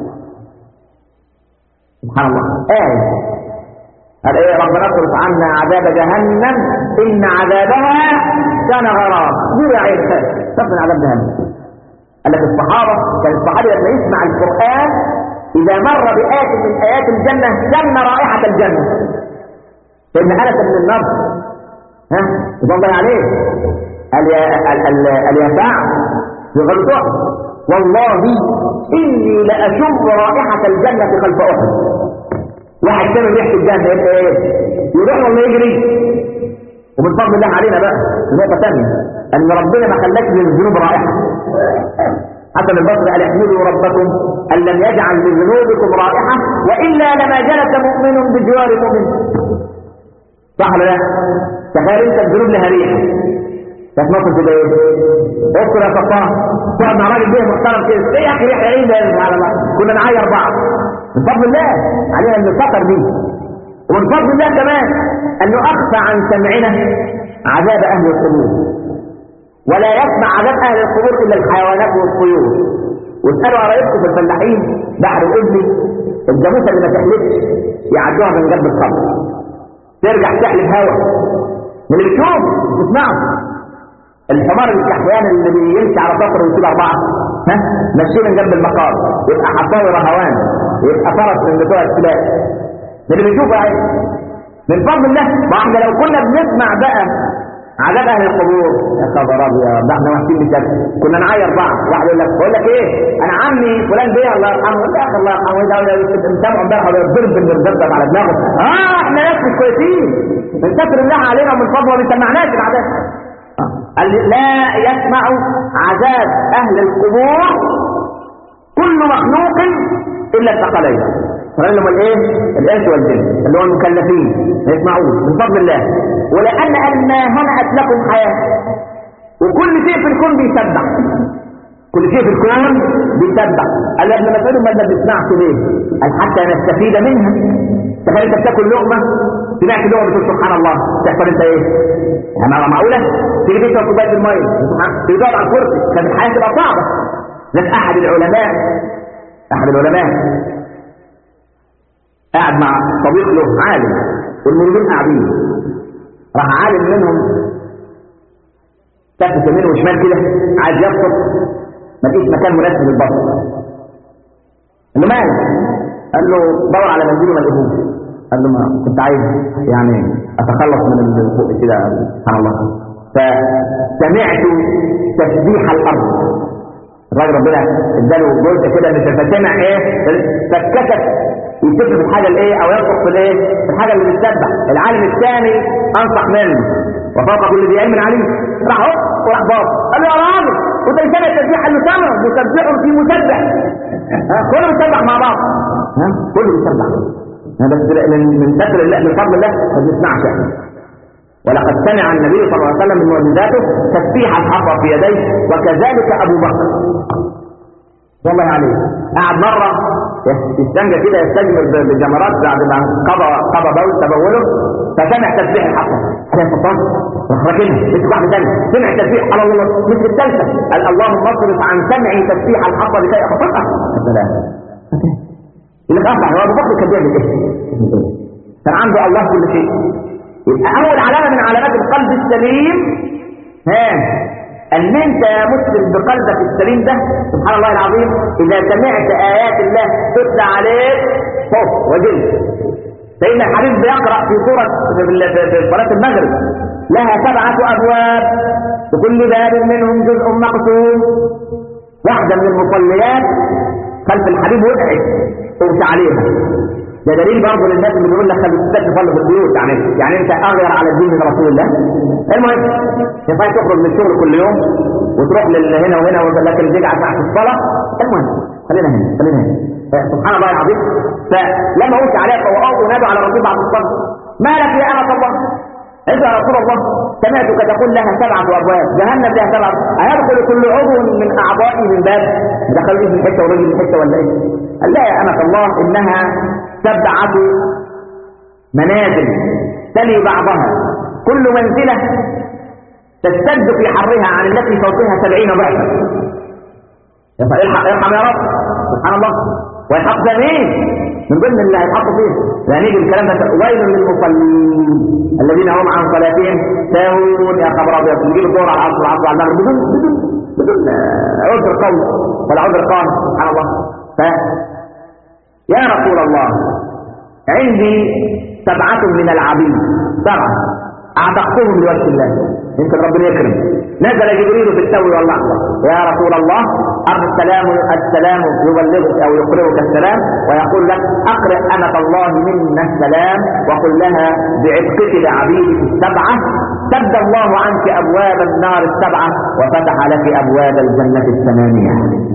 B: سبحان الله آية قال ايه ربنا اصرف عنا عذاب جهنم ان عذابها كان غرام دي يا عين صرف من عذاب جهنم قال لك الصحابه كان الصحابي لما يسمع القران اذا مر بآية من ايات الجنه شم رائحه الجنه سيدنا انس بن النضر ها رضي الله عليه قال يا قال يا سعد في غلطه والله اني لاشم رائحه الجنه خلف احد واحد كان ريحه الجنه يبقى ايه يروح ولا يجري ومن فضل الله علينا بقى نقطه ثانيه ان ربنا ما خلاش من الذنوب رائحه حسن البصري قال احمدوا ربكم ان لم يجعل لذنوبكم رائحه والا لما جلس مؤمن بجوار مؤمن صح ولا لا؟ تخيل انت الذنوب لها ريحه كانت مصر تبقى ايه؟ اذكر يا صفاه تقعد مع راجل بيه محترم كده ايه يا اخي ريحه ايه ده سبحان الله كنا نعاير بعض من فضل الله علينا ان نفكر بيه ومن فضل الله كمان انه اخفى عن سمعنا عذاب اهل القبور ولا يسمع عذاب اهل القبور الا الحيوانات والطيور واسالوا قرايبكم في الفلاحين بحر الابن الجاموسه اللي ما تحلفش يعدوها من جنب القبر ترجع تحلف هوا من اللي بتشوف تسمعه الحمار الكحيان اللي بيمشي على ظهره ويسيب اربعه ها ماشي من جنب المقام يبقى حصاوي رهوان يبقى فرس من بتوع السباق ده اللي بيشوفه عادي من فضل الله ما احنا لو كنا بنسمع بقى عذاب اهل القبور يا خبر ابيض ده احنا واقفين بشكل كنا نعاير بعض واحد يقول لك بقول لك ايه انا عمي فلان بيه الله يرحمه يقول يا اخي الله يرحمه ده متابعه امبارح ولا يضرب بالمرزبه على دماغه اه احنا ناس مش كويسين من كتر الله علينا ومن فضله ما سمعناش العذاب قال لا يسمع عذاب اهل القبور كل مخلوق الا الثقلين فقال لهم الايه الانس والجن اللي هو المكلفين ما يسمعوش من فضل الله ولان ما هنأت لكم حياه وكل شيء في الكون بيسبح كل شيء في الكون بيسبح قال ابن مسعود ما بنسمعش ليه قال حتى نستفيد منها تخيل انت بتاكل لقمه سمعت لقمه بتقول سبحان الله تحصل انت ايه انا معقوله تيجي تشرب كوبايه الميه تيجي تقعد على الكرسي كانت الحياه تبقى صعبه لكن احد العلماء احد العلماء قاعد مع صديق له عالم والمريدين قاعدين راح عالم منهم كف يمين وشمال كده عايز يبسط ما لقيش مكان مناسب للبصر قال له مالك قال له دور على منزله ما لقيهوش قال له ما كنت عايز يعني اتخلص من اللي فوق كده سبحان الله فسمعت تسبيح الارض الراجل ربنا اداله جزء كده من فسمع ايه فاتكتف يتفق في الحاجه الايه او ينطق في الايه في الحاجه اللي بتسبح العالم الثاني انصح منه وفوق كل ذي علم عليم راح هو وراح باص قال له يا راجل وانت سامع التسبيح قال له سامع مسبح في مسبح ها كله بيسبح مع بعض ها كله بيسبح ها بس من من ستر الله من فضل الله ما بنسمعش احنا ولقد سمع النبي صلى الله عليه وسلم من معجزاته تسبيح الحصى في يديه وكذلك ابو بكر والله عليه قعد مره يستنجى كده يستجمر بالجمرات بعد ما قضى قضى بول تبوله فسمع تسبيح الحصى قال يا سلطان راح راكنها مسك واحده ثانيه سمع تسبيح قال الله مسك الثالثه قال اللهم اصرف عن سمعي تسبيح الحصى لكي اتفقه يا سلام يقول لك اصلا هو ابو بكر كان بيعمل ايه؟ كان عنده الله كل شيء يبقى اول علامه من علامات القلب السليم ها ان انت يا مسلم بقلبك السليم ده سبحان الله العظيم اذا سمعت ايات الله تتلى عليك خوف وجل سيدنا الحبيب بيقرا في سوره في صلاه المغرب لها سبعه ابواب وكل باب منهم جزء مقسوم واحده من المصليات خلف الحبيب وقعت قمت عليها ده دليل برضه للناس اللي بيقول لك خلي الستات تصلي في البيوت يعني يعني انت اغير على الدين من رسول الله المهم ينفع تخرج من الشغل كل يوم وتروح هنا وهنا لكن تيجي على ساعه الصلاه المهم خلينا هنا خلينا هنا سبحان الله العظيم فلما قلت عليها فوقوا ونادوا على رسول بعد الصلاه ما لك يا امه الله انت يا رسول الله سمعتك تقول لها سبعه ابواب جهنم لها سبعه ايدخل كل عضو من اعضائي من باب دخلوا من حته ورجل من حته ولا ايه؟ قال لا يا امه الله انها سبعة منازل تلي بعضها كل منزلة تشتد في حرها عن التي فوقها سبعين ضعفا الحق ارحم يا رب سبحان الله ويحق مين من ضمن اللي هيتحط فيه لا نيجي الكلام ده ويل للمصلين الذين هم عن صلاتهم ساهون يا خبر ابيض نجيب الظهر على العصر العصر على المغرب بدون بدون بدون عذر قول ولا عذر قام سبحان الله ف يا رسول الله عندي سبعة من العبيد سبعة أعتقتهم لوجه الله يمكن ربنا يكرم نزل جبريل في التو واللحظة يا رسول الله السلام السلام يبلغك أو يقرئك السلام ويقول لك أقرئ أمة الله منا السلام وقل لها بعتقك لعبيدك السبعة سد الله عنك أبواب النار السبعة وفتح لك أبواب الجنة الثمانية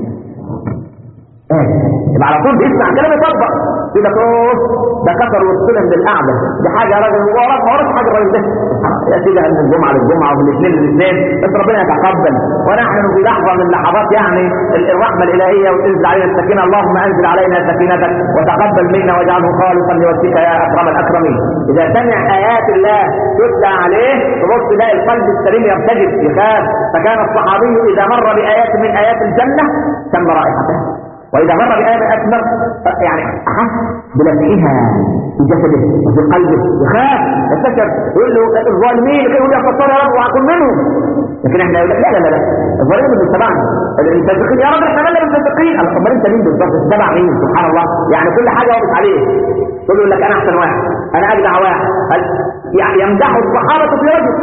B: يبقى على طول بيسمع كلام يطبق يقول لك اوه ده كسر والسلم للاعلى دي حاجه يا راجل هو ما وراش حاجه الراجل ده يا سيدي من الجمعه للجمعه ومن الاثنين للاثنين بس ربنا يتقبل ونحن في لحظه من لحظات يعني الرحمه الالهيه وتنزل علينا السكينه اللهم انزل علينا سكينتك وتقبل منا واجعله خالصا لوجهك يا اكرم الاكرمين اذا سمع ايات الله تتلى عليه تبص تلاقي القلب السليم يرتجف يخاف فكان الصحابي اذا مر بايات من ايات الجنه تم رائحته وإذا مر بآية أكبر يعني أحس بلمعها في جسده وفي قلبه يخاف يستشعر يقول له الظالمين كانوا يقول يا فتار يا رب وأكون منهم لكن احنا يقول لك لا لا لا لا الظالمين اللي تبعنا المنافقين يا رب احنا مالنا المنافقين الله طب انت مين بالظبط تبع مين سبحان الله يعني كل حاجه واقف عليه كله يقول لك انا احسن واحد انا اجدع واحد يعني يمدح الصحابه في وجهه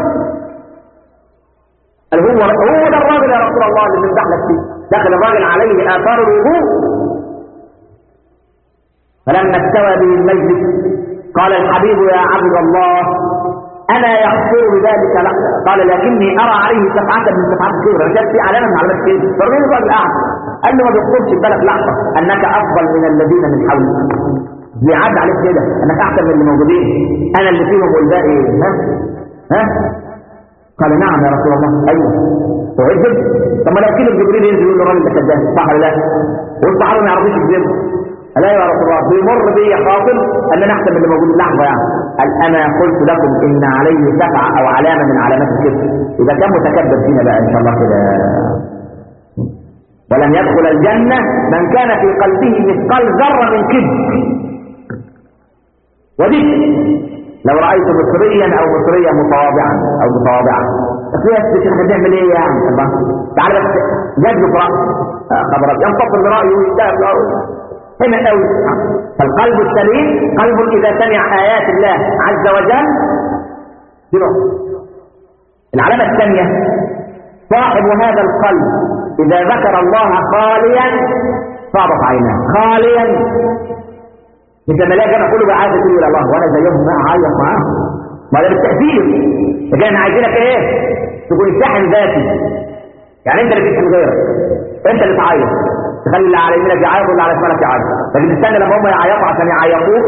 B: قال هو هو ده الراجل يا رسول الله اللي بنمدح لك فيه دخل الراجل عليه آثار الوضوء فلما استوى به المجلس قال الحبيب يا عبد الله أنا يغفر بذلك لك قال لكني أرى عليه سبعة من سبعات الكبرى رجال في علامة من علامات الكبرى فالراجل الراجل قاعد قال له ما بيخطرش في بالك لحظة أنك أفضل من الذين من حولك بيعد عليك كده أنك أحسن من اللي موجودين أنا اللي فيهم والباقي ها ها قال نعم يا رسول الله ايوه وعجب طب ما لو كده جبريل ينزل يقول له الراجل ده كذاب صح ولا لا والصحابه ما يعرفوش يكذبوا قال ايوه يا رسول الله بيمر بي خاطر ان انا احسن من اللي موجود لحظه يعني قال انا قلت لكم ان عليه سبعه او علامه من علامات الكذب اذا كان متكبر فينا بقى ان شاء الله كده ولن يدخل الجنه من كان في قلبه مثقال ذره من كذب ودي لو رأيت مصريا أو مصرية متواضعا أو متواضعة اخويا احنا بنعمل ايه يعني الله تعالى بس جد في رأي خبر ينفصل برأيه ويتابع هنا قوي فالقلب السليم قلب إذا سمع آيات الله عز وجل دي العلامة الثانية صاحب هذا القلب إذا ذكر الله خاليا صادق عيناه خاليا انت ملاك انا كله بقى عايز الى الله وانا زيهم ما اعيط معاهم ما ده بالتأثير لكن احنا عايزينك ايه تكون ساحن ذاتي يعني انت اللي تسحن غيرك انت اللي تعيط تخلي اللي على يمينك يعيط واللي على شمالك يعيط لكن تستنى لما هم يعيطوا عشان يعيطوك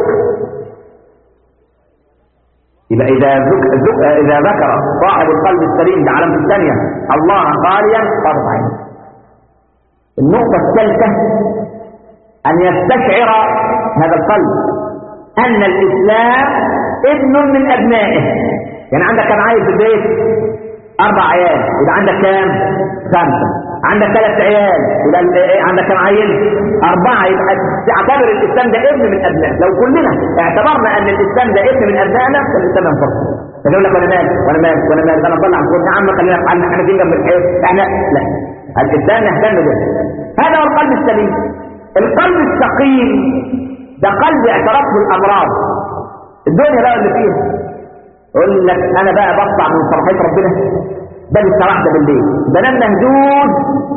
B: يبقى إذا ذك... ذك... إذا ذكر صاحب القلب السليم بعلامة الثانية الله خاليا طرف عينه النقطة الثالثة أن يستشعر هذا القلب أن الإسلام ابن من أبنائه يعني عندك كم عيل في البيت أربع عيال يبقى عندك كام خمسة عندك ثلاث عيال يبقى عندك كم عيل أربعة يبقى تعتبر الإسلام ده ابن من أبنائه لو كلنا اعتبرنا أن الإسلام ده ابن من أبنائنا فالإسلام ينفصل فيقول لك وانا مال وانا مال وانا مال انا طلع عن يا عم خلينا نفعل احنا فين جنب الحيط احنا لا الإسلام يهتم به هذا هو القلب السليم القلب السقيم ده قلب اعترف بالامراض الدنيا بقى اللي فيها يقول لك انا بقى بطلع من صلاحيه ربنا بل السراح ده بالليل بنام مهدود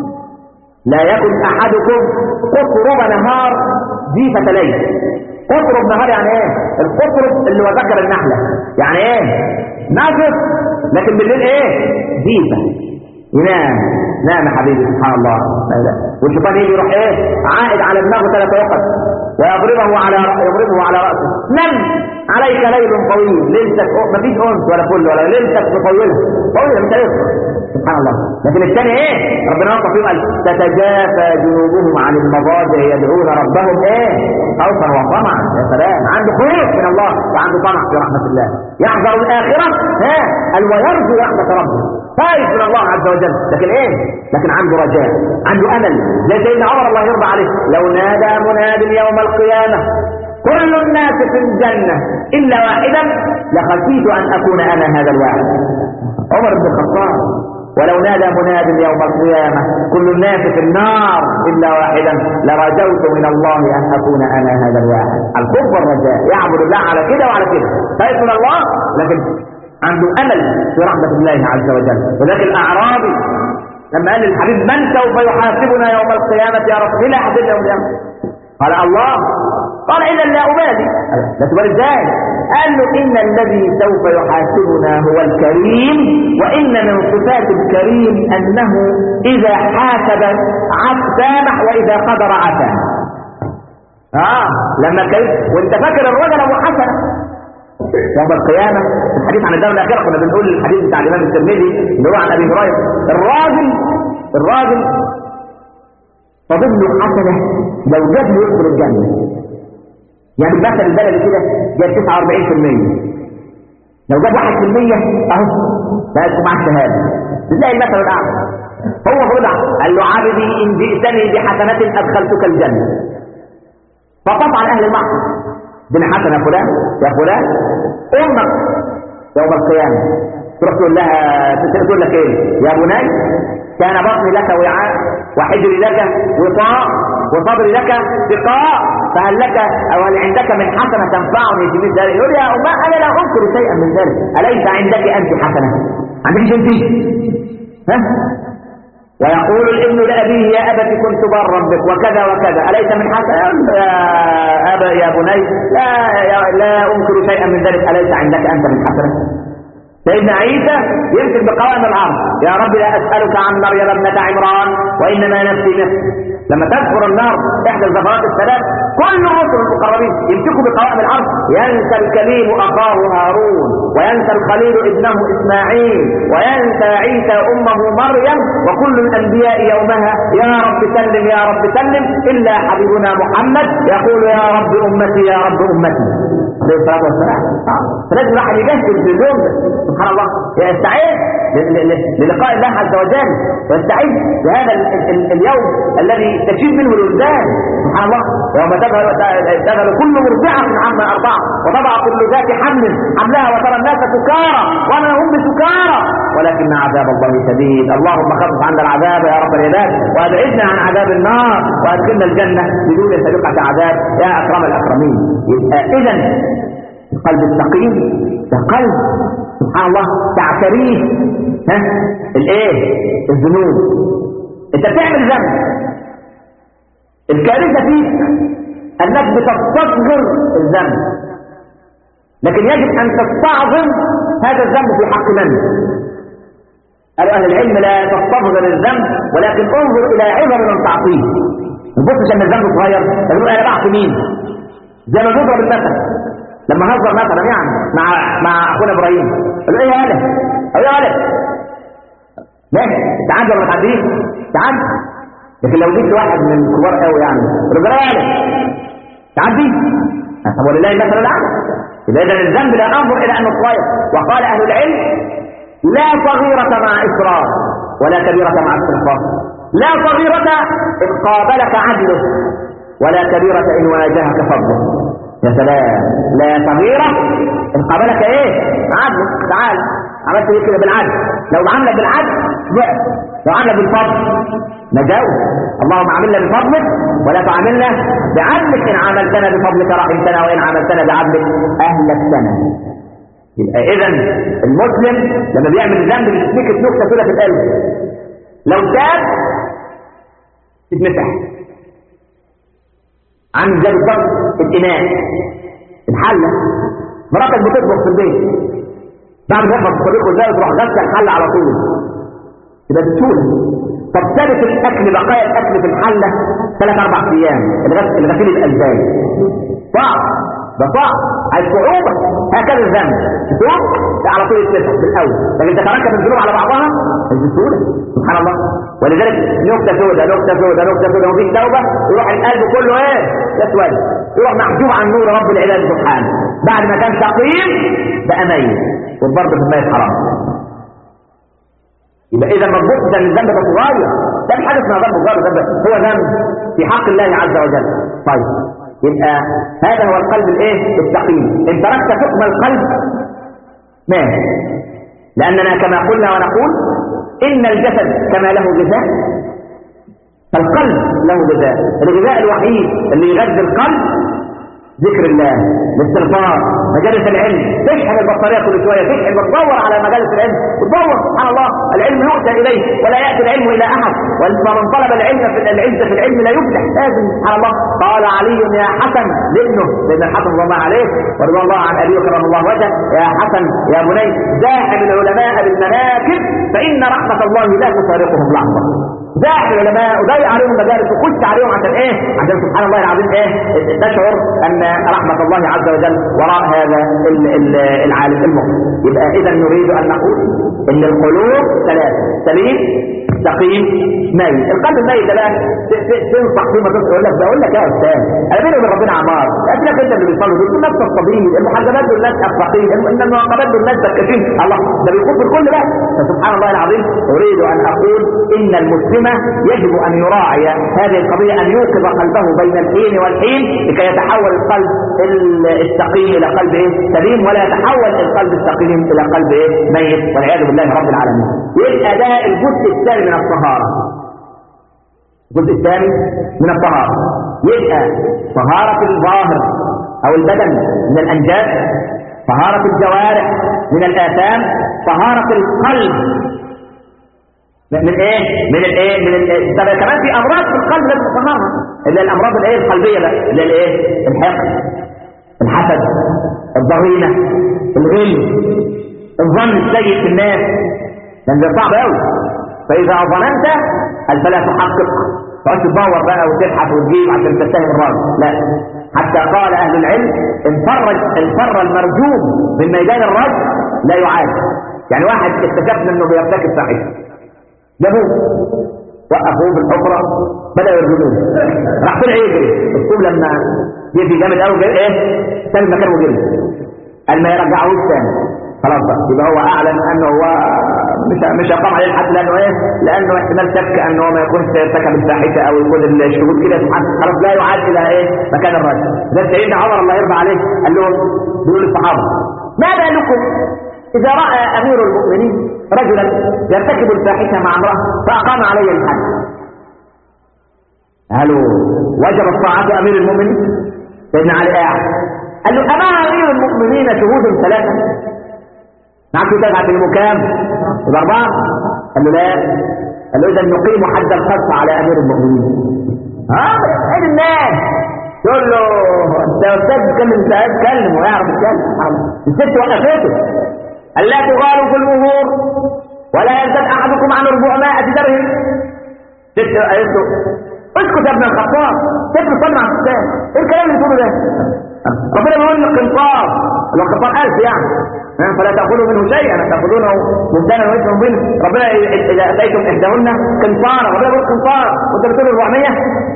B: لا يكن احدكم قطرب نهار جيفة ليل قطرب نهار يعني ايه القطرب اللي هو ذكر النحلة يعني ايه ناقص لكن بالليل ايه جيفة ينام نام يا حبيبي سبحان الله والشيطان يجي يروح ايه عائد على دماغه ثلاث وقت ويضربه على يضربه على راسه نم عليك ليل طويل ليلتك ما فيش انس ولا فل ولا ليلتك تطولها طويله مش هيصبر سبحان الله لكن الثاني ايه ربنا وصف فيهم قال تتجافى جنوبهم عن المضاجع يدعون ربهم ايه خوفا وطمعا يا سلام عنده خوف من الله وعنده طمع في رحمه الله يحذر الاخره ها قال ويرجو رحمه ربه خايف من الله عز وجل لكن ايه لكن عنده رجاء عنده امل زي سيدنا عمر الله يرضى عليه لو نادى مناد يوم القيامه كل الناس في الجنة إلا واحدا لخشيت أن أكون أنا هذا الواحد عمر بن الخطاب ولو نادى مناد يوم القيامة كل الناس في النار إلا واحدا لرجوت من الله أن أكون أنا هذا الواحد الخوف والرجاء يعبد الله على كده وعلى كده خايف من الله لكن عنده أمل في رحمة الله عز وجل وذلك الأعرابي لما قال للحبيب من سوف يحاسبنا يوم القيامة يا رب لا يحاسبنا يوم القيامة قال الله قال إذا لا أبالي لا تبالي ازاي قال له إن الذي سوف يحاسبنا هو الكريم وإن من صفات الكريم أنه إذا حاسب سامح وإذا قدر عفا آه لما كيف وانت فاكر الرجل أبو حسنة يوم القيامة في الحديث عن الدولة الأخيرة كنا بنقول الحديث بتاع الإمام الترمذي اللي هو عن أبي هريرة الراجل الراجل فضل حسنة لو جاب له يدخل الجنة يعني مثل البلد كده جاب 49% لو جاب 1% اهو بقى معاك شهاده تلاقي المثل الاعلى هو خدع قال له عبدي ان جئتني بحسنه ادخلتك الجنه فطبعا اهل المعصيه بن حسن يا فلان يا فلان امك يوم القيامه تروح تقول لها تقول لك ايه يا بني كان بطني لك وعاء وحجري لك وطاء وصبري لك سقاء فهل لك او هل عندك من حسنه تنفعني في مثل ذلك يقول يا امه انا لا انكر شيئا من ذلك اليس عندك انت حسنه عندك انت ها ويقول الابن لابيه يا ابت كنت برا بك وكذا وكذا اليس من حسنه يا ابا يا بني لا لا انكر شيئا من ذلك اليس عندك انت من حسنه سيدنا عيسى يمسك بقوائم الارض يا رب لا اسالك عن مريم ابنه عمران وانما نفسي نفسي لما تذكر النار احدى الزفرات الثلاث كل الرسل المقربين يمسكوا بقوائم الارض ينسى الكليم اخاه هارون وينسى الخليل ابنه اسماعيل وينسى عيسى امه مريم وكل الانبياء يومها يا رب سلم يا رب سلم الا حبيبنا محمد يقول يا رب امتي يا رب امتي عليه الصلاه والسلام فلازم الواحد يجهز باليوم ده سبحان الله يستعد للقاء الله عز وجل ويستعد لهذا اليوم الذي تشيب منه الولدان سبحان الله يوم تذهل كل مرضعة عما أرضعت وتضع كل ذات حمل حملها وترى الناس سكارى وما هم بسكارى ولكن عذاب الله شديد اللهم خفف عنا العذاب يا رب العباد وابعدنا عن عذاب النار وادخلنا الجنة بدون سابقة عذاب يا أكرم الأكرمين يبقى إذا القلب السقيم ده قلب سبحان الله تعتريه ها الايه الذنوب انت بتعمل ذنب الكارثه فيك انك بتستصغر الذنب لكن يجب ان تستعظم هذا الذنب في حق من قالوا اهل العلم لا تستصغر الذنب ولكن انظر الى عبر من تعطيه ما تبصش ان الذنب صغير تقول انا بعصي مين زي ما بيضرب المثل لما هزر مثلا يعني مع مع اخونا ابراهيم قال له ايه يا ولد او يا ولد ماشي تعدي ولا ما تعديش تعدي لكن لو جبت واحد من كبار قوي يعني قال له يا ولد تعدي طب ولله المثل الاعلى يبقى اذا الذنب لا انظر الى انه صغير وقال اهل العلم لا صغيرة مع إصرار ولا كبيرة مع استغفار لا صغيرة إن قابلك عدله ولا كبيرة إن واجهك فضله يا سلام لا صغيرة إن قابلك إيه عدل تعال عملت إيه كده بالعدل لو عاملك بالعدل ضعف لو عاملك بالفضل نجاوب اللهم عاملنا بفضلك ولا تعاملنا بعدلك إن عاملتنا بفضلك رحمتنا وإن عاملتنا بعدلك أهلكتنا يبقى اذا المسلم لما بيعمل ذنب بتتنكت نكته كده في القلب لو تاب تتمسح عامل زي بالظبط الاناء الحله مراتك بتطبخ في البيت بعد ما يخلص الطبيخ ازاي تروح غسل الحله على طول يبقى بسهوله طب ثابت الاكل بقايا الاكل في الحله ثلاث اربع ايام الغسل الغسيل الالبان صعب ده صعب عايز صعوبة هكذا الذنب تتوب ده على طول يتسح بالاول لكن تتركب الذنوب على بعضها مش بسهولة سبحان الله ولذلك نكتة سودة نكتة سودة نكتة سودة ومفيش توبة يروح القلب كله ايه يسود يروح محجوب عن نور رب العباد سبحانه بعد ما كان سقيم بقى ميت والضرب في الميت حرام يبقى اذا مضبوط ده الذنب ده صغير ده مش حاجه اسمها ذنب صغير ذنب هو ذنب في حق الله عز وجل طيب يبقى هذا هو القلب الايه السقيم ان تركت حكم القلب مات لاننا كما قلنا ونقول ان الجسد كما له غذاء فالقلب له غذاء الغذاء الوحيد اللي يغذي القلب ذكر الله الاستغفار مجالس العلم تشحن البطاريه كل شويه تشحن بتدور على مجالس العلم وتدور سبحان الله العلم يؤتى اليه ولا ياتي العلم الى احد ومن طلب العلم في العز في العلم لا يفلح لازم سبحان الله قال علي يا حسن لابنه لان الحسن رضي الله عليه ورضي الله عن ابيه كرم الله وجهه يا حسن يا بني زاحم العلماء بالمناكب فان رحمه الله لا تفارقهم لحظه زاحم العلماء وضيع عليهم مجالس وخش عليهم عشان ايه عشان سبحان الله العظيم ايه تشعر ان رحمة الله عز وجل وراء هذا العالم المؤمن يبقى اذا نريد ان نقول ان القلوب ثلاثة سليم سقيم ميت القلب الميت ده بقى تنصح فيه ما تصح يقول لك بقول لك يا استاذ انا بيني وبين ربنا عمار ابنك انت اللي بيصلوا دول الناس الطبيب المحجبات دول ناس افاقين ان المعاقبات دول ناس بكاشين الله ده بيخوف الكل بقى فسبحان الله العظيم اريد ان اقول ان المسلم يجب ان يراعي هذه القضيه ان يوقظ قلبه بين الحين والحين لكي يتحول القلب السقيم الى قلب ايه سليم ولا يتحول القلب السقيم الى قلب ايه ميت والعياذ بالله رب العالمين يبقى ده الجزء الثاني من الطهاره الجزء الثاني من الطهاره يبقى طهاره الظاهر او البدن من الانجاز طهاره الجوارح من الاثام طهاره القلب من ايه من الايه من ال... طب كمان في امراض في القلب لازم تطهرها اللي هي الامراض الايه القلبيه بقى اللي هي الايه الحقد الحسد الضغينه الغل الظن السيء في الناس لان ده صعب قوي فاذا ظننت فلا تحقق تقعد تدور بقى وتبحث وتجيب عشان تتهم الراجل لا حتى قال اهل العلم ان فر ان فر المرجوم من ميدان الرجل لا يعاد يعني واحد اكتشفنا انه بيرتكب فاحشه جابوه وقفوه بالحفرة بدأوا يرجموه راح طلع يجري الطوب لما يجي جامد قوي جري ايه ساب المكان وجري قال ما يرجعوش تاني خلاص بقى يبقى هو اعلن انه هو مش مش هيقام عليه الحد لانه ايه لانه احتمال شك انه ما يكونش ارتكب الفاحشه او يكون الشهود كده سبحان خلاص لا يعاد الى ايه مكان الرجل ده سيدنا عمر الله يرضى عليه قال لهم بيقول للصحابه ما بالكم إذا رأى أمير المؤمنين رجلا يرتكب الفاحشة مع امرأة فأقام عليه الحد هل وجب الطاعة أمير المؤمنين سيدنا علي قاعد قال له أما أمير المؤمنين شهود ثلاثة نعم في دفعة المكام يبقى أربعة قال له لا قال له إذا نقيم حد القذف على أمير المؤمنين ها عيد الناس يقول له انت يا استاذ تتكلم انت اتكلم ويعرف يتكلم الست وقفته قال لا تغالوا في المهور ولا يزداد احدكم عن 400 درهم ست قالت له اسكت يا ابن الخطاب ست صلي مع الستات ايه الكلام اللي بتقوله ده ربنا بيقول لك قنطار القنطار ألف يعني فلا تأخذوا منه شيئا تأخذونه مبدانا وإثما مبين ربنا إذا أتيتم إحداهن قنطارا ربنا بيقول قنطار وأنت بتقول 400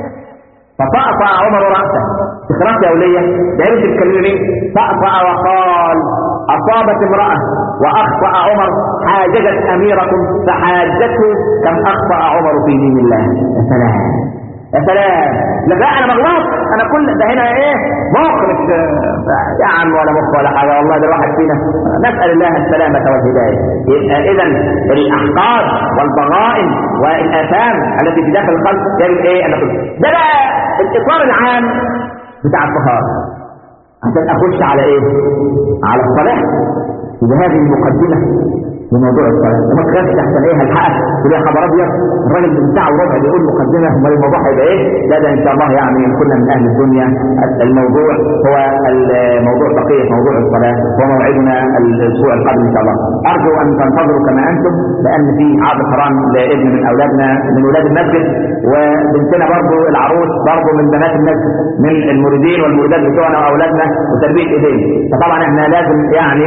B: فطأطأ عمر رأسه اخراج يا ولية ده انت بتكلمي مين طأطأ وقال أصابت امرأة وأخطأ عمر حاججت أميركم فحاجته كم أخطأ عمر في دين الله يا سلام يا سلام لا لا انا مغلوط انا كل ده هنا ايه مخ مش يا عم ولا مخ ولا حاجه والله ده الواحد فينا نسال الله السلامه والهدايه يبقى اذا الاحقاد والضغائن والاثام التي في داخل القلب يجب ايه ان نقول ده بقى الاطار العام بتاع الطهاره عشان اخش على ايه على الصلاه يبقى هذه المقدمه لموضوع الصلاه وما تخافش احسن ايه هلحقك تقول يا خبر ابيض الراجل من ساعه وربع بيقول مقدمه امال الموضوع هيبقى ايه؟ لا ده ان شاء الله يعني ان كنا من اهل الدنيا الموضوع هو الموضوع بقيه موضوع الصلاه هو موعدنا الاسبوع القادم ان شاء الله ارجو ان تنتظروا كما انتم لان في عقد حرام لابن من اولادنا من اولاد المسجد وبنتنا برضه العروس برضه من بنات المسجد من المريدين والمريدات بتوعنا واولادنا وتربيه ايدينا فطبعا احنا لازم يعني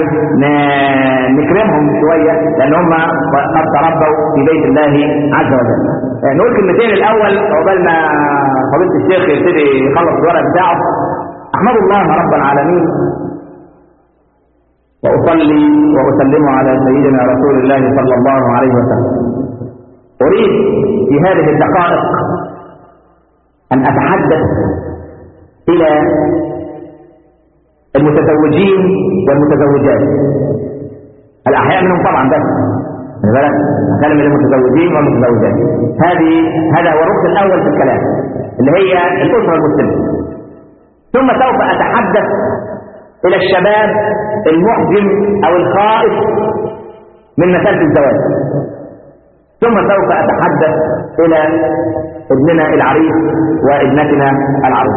B: نكرمهم شويه لان هم قد تربوا في بيت الله عز وجل نقول كلمتين الاول عقبال ما فضيله الشيخ يبتدي يخلص الورق بتاعه احمد الله رب العالمين واصلي واسلم على سيدنا رسول الله صلى الله عليه وسلم اريد في هذه الدقائق ان اتحدث الى المتزوجين والمتزوجات الاحياء منهم طبعا بس خلي بالك اتكلم المتزوجين والمتزوجات هذه هذا هو الركن الاول في الكلام اللي هي الاسره المسلمه ثم سوف اتحدث الى الشباب المحجم او الخائف من مساله الزواج ثم سوف اتحدث الى ابننا العريس وابنتنا العروس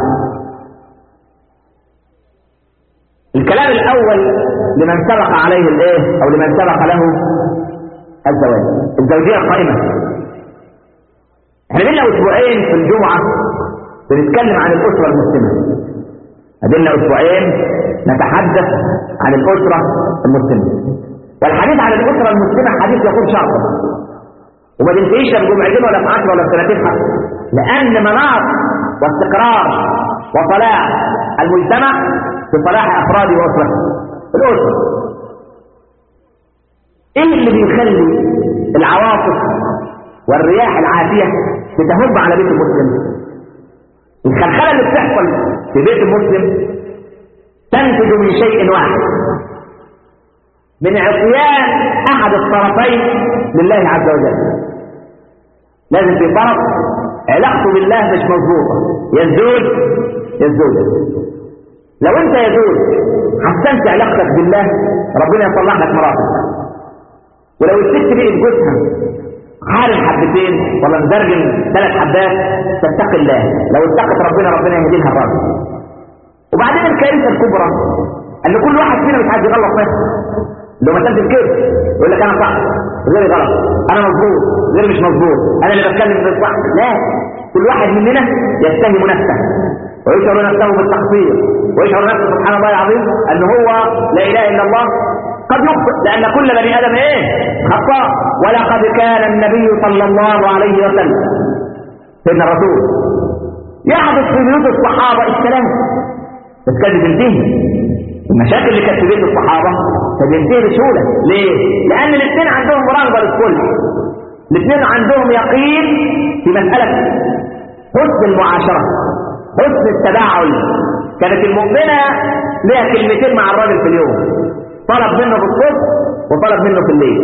B: الكلام الاول لمن سبق عليه الايه او لمن سبق له الزواج الزوجيه القائمه احنا لنا اسبوعين في الجمعه بنتكلم عن الاسره المسلمه ادينا اسبوعين نتحدث عن الاسره المسلمه والحديث عن الاسره المسلمه حديث يكون شرطا وما تنتهيش لا بجمعتين ولا في 10 ولا في سنتين حتى لان مناط واستقرار وصلاح المجتمع في صلاح افراد واسرته الاسره ايه اللي بيخلي العواطف والرياح العاتيه تتهب على بيت المسلم الخلخله اللي بتحصل في بيت المسلم تنتج من شيء واحد من عصيان احد الطرفين لله عز وجل لازم في طرف علاقته بالله مش مظبوطه يا الزوج يا الزوجه لو انت يا زوج حسنت علاقتك بالله ربنا يصلح لك مراتك ولو الست بقت جوزها عارف حبتين ولا مزرجن ثلاث حبات تتقي الله لو اتقت ربنا ربنا يهدي لها الراجل وبعدين الكارثه الكبرى ان كل واحد فينا مش عايز يغلط نفسه لو مسألة الكذب يقول لك انا صح غير غلط انا مظبوط غير مش مظبوط انا اللي بتكلم بالصح لا كل واحد مننا يتهم نفسه ويشعر نفسه بالتقصير ويشعر نفسه سبحان الله العظيم ان هو لا اله الا الله قد يخطئ لان كل بني ادم ايه خطاء ولقد كان النبي صلى الله عليه وسلم سيدنا الرسول يحدث في بيوت الصحابه الكلام بس كانت بتنتهي المشاكل اللي كانت في بيت الصحابه كانت بتنتهي بسهوله ليه؟ لان الاثنين عندهم رغبه للكل الاثنين عندهم يقين في مساله حسن المعاشره حسن التباعل كانت المؤمنه لها كلمتين مع الراجل في اليوم طلب منه بالصدق وطلب منه في الليل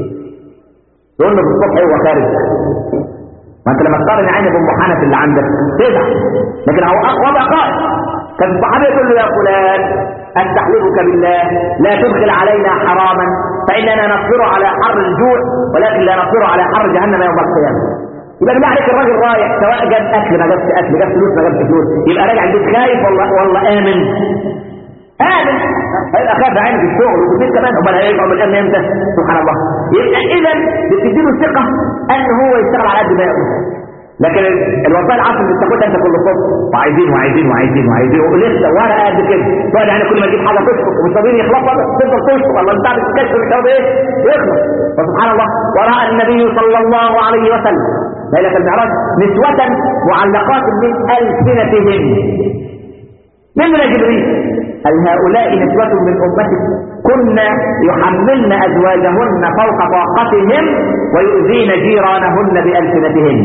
B: يقول له في الصبح هو خارج ما انت لما تقارن عيني بام حنف اللي عندك تزعل لكن هو وضع قائم كان الصحابي يقول له يا فلان استحلفك بالله لا تدخل علينا حراما فاننا نصبر على حر الجوع ولكن لا نصبر على حر جهنم يوم القيامه يبقى بالله عليك الراجل رايح سواء جاب اكل ما جابش اكل جاب فلوس ما جابش فلوس يبقى راجع البيت خايف والله والله امن امن هيبقى خاف عينه في الشغل وفي البيت كمان امال هيرجع من الامن امتى سبحان الله يبقى اذا بتديله ثقه ان هو يشتغل على قد ما يقدر لكن الوظائف العصر اللي بتاخدها انت كل صبح وعايزين وعايزين وعايزين وعايزين ولسه ورقه قد كده تقعد يعني كل ما تجيب حاجه تشفط ومش راضيين يخلصوا تفضل تشفط والله انت عارف الكشف مش راضي ايه يخلص فسبحان الله وراى النبي صلى الله عليه وسلم ليله المعراج نسوة معلقات من السنتهم من من جبريل قال هؤلاء نسوة من أمتك كن يحملن أزواجهن فوق طاقتهم ويؤذين جيرانهن بألسنتهن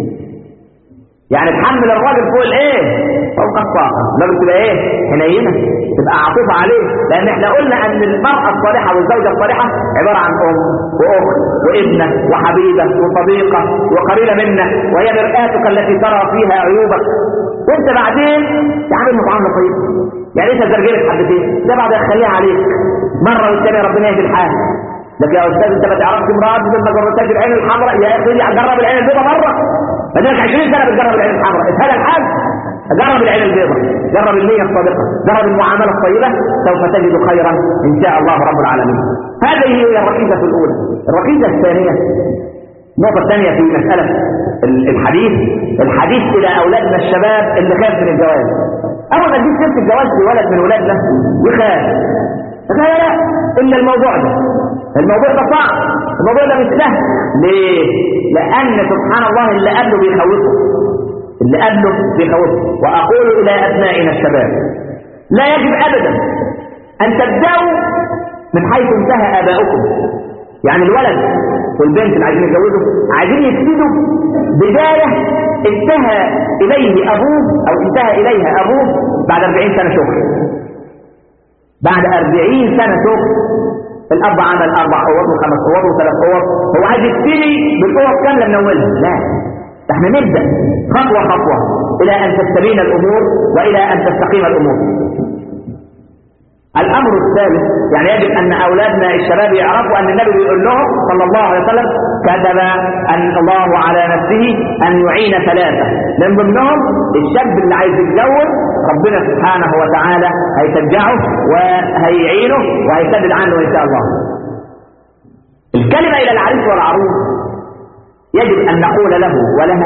B: يعني تحمل الراجل فوق الايه فوق الطاقة لازم تبقى ايه حنينة تبقى عاطفة عليه لان احنا قلنا ان المرأة الصالحة والزوجة الصالحة عبارة عن ام واخت وابنة وحبيبة وصديقة وقريبة منك وهي مرآتك التي ترى فيها عيوبك وانت بعدين تعمل معاملة طيبة يعني انت زرجلك حبتين ده بعد يخليها عليك مرة والتانية ربنا يهدي الحال لكن يا استاذ انت ما تعرفش امراض من ما جربتهاش العين الحمراء يا اخي جرب العين البيضاء مره بدك 20 سنه بتجرب العين الحمراء هذا الحال جرب العين البيضاء جرب النيه الصادقه جرب المعامله الطيبه سوف تجد خيرا ان شاء الله رب العالمين هذه هي الركيزه الاولى الركيزه الثانيه النقطة الثانية في مسألة الحديث الحديث إلى أولادنا الشباب اللي خاف من الجواز أول ما تجيب سيرة الجواز لولد من ولادنا يخاف لا لا إلا الموضوع ده الموضوع ده صعب الموضوع ده مش سهل ليه؟ لأن سبحان الله اللي قبله بيخوفه اللي قبله بيخوفه وأقول إلى أبنائنا الشباب لا يجب أبدا أن تبدأوا من حيث انتهى آباؤكم يعني الولد والبنت اللي عايزين يتجوزوا عايزين يبتدوا بداية انتهى إليه أبوه أو انتهى إليها أبوه بعد 40 سنة شغل بعد 40 سنة شغل الأب عمل أربع أوض وخمس أوض وثلاث أوض هو عايز يبتدي بالأوض كاملة من أولها لا ده احنا نبدأ خطوة خطوة إلى أن تستبين الأمور وإلى أن تستقيم الأمور الأمر الثالث يعني يجب أن أولادنا الشباب يعرفوا أن النبي بيقول لهم صلى الله عليه وسلم كتب أن الله على نفسه أن يعين ثلاثة من ضمنهم الشاب اللي عايز يتجوز ربنا سبحانه وتعالى هيشجعه وهيعينه وهيسدد عنه إن شاء الله الكلمة إلى العريس والعروس يجب أن نقول له ولها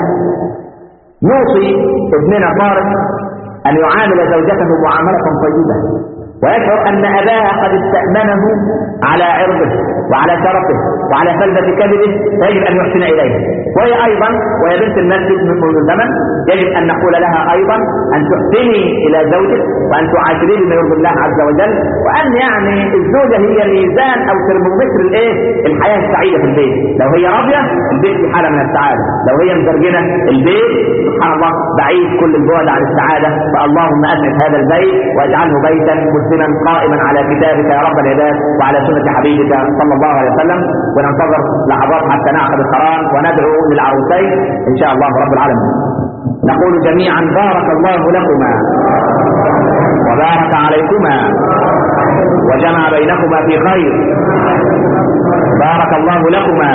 B: نوصي ابننا طارق أن يعامل زوجته معاملة طيبة ويشعر أن أباها قد استأمنه على عرضه وعلى شرفه وعلى فلذة كبده فيجب أن يحسن إليه وهي أيضا وهي بنت المسجد من منذ زمن يجب أن نقول لها أيضا أن تحسني إلى زوجك وأن تعاشريه بما يرضي الله عز وجل وأن يعني الزوجة هي ميزان أو ترمومتر الإيه الحياة السعيدة في البيت لو هي راضية البيت في حالة من السعادة لو هي مزرجنة البيت سبحان الله بعيد كل البعد عن السعادة فاللهم أسعد هذا البيت واجعله بيتا مسلما قائما على كتابك يا رب العباد وعلى سنة حبيبك صلى الله عليه وسلم وننتظر لحظات حتى نعقد القران وندعو للعروسين إن شاء الله رب العالمين نقول جميعا بارك الله لكما وبارك عليكما وجمع بينكما في خير بارك الله لكما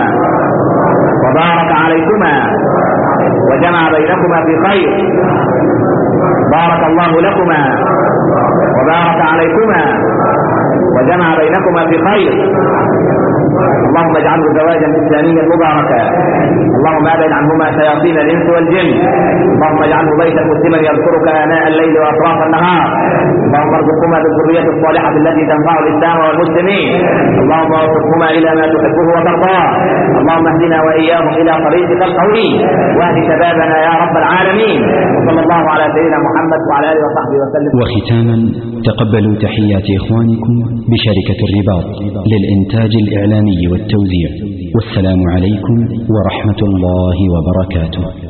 B: وبارك عليكما وجمع بينكما في خير بارك الله لكما وبارك عليكما وجمع بينكما في خير اللهم اجعله زواجا اسلاميا مباركا اللهم ابعد عنهما شياطين الانس والجن اللهم اجعله بيتا مسلما يذكرك اناء الليل واطراف النهار اللهم ارزقهما بالذريه الصالحه التي تنفع الاسلام والمسلمين اللهم وفقهما الى ما تحبه وترضاه اللهم اهدنا واياهم الى طريقك القوي واهد شبابنا يا رب العالمين وصلى الله على سيدنا محمد وعلى اله وصحبه وسلم
A: وختاما تقبلوا تحيات إخوانكم بشركة الرباط للإنتاج الإعلامي والتوزيع والسلام عليكم ورحمة الله وبركاته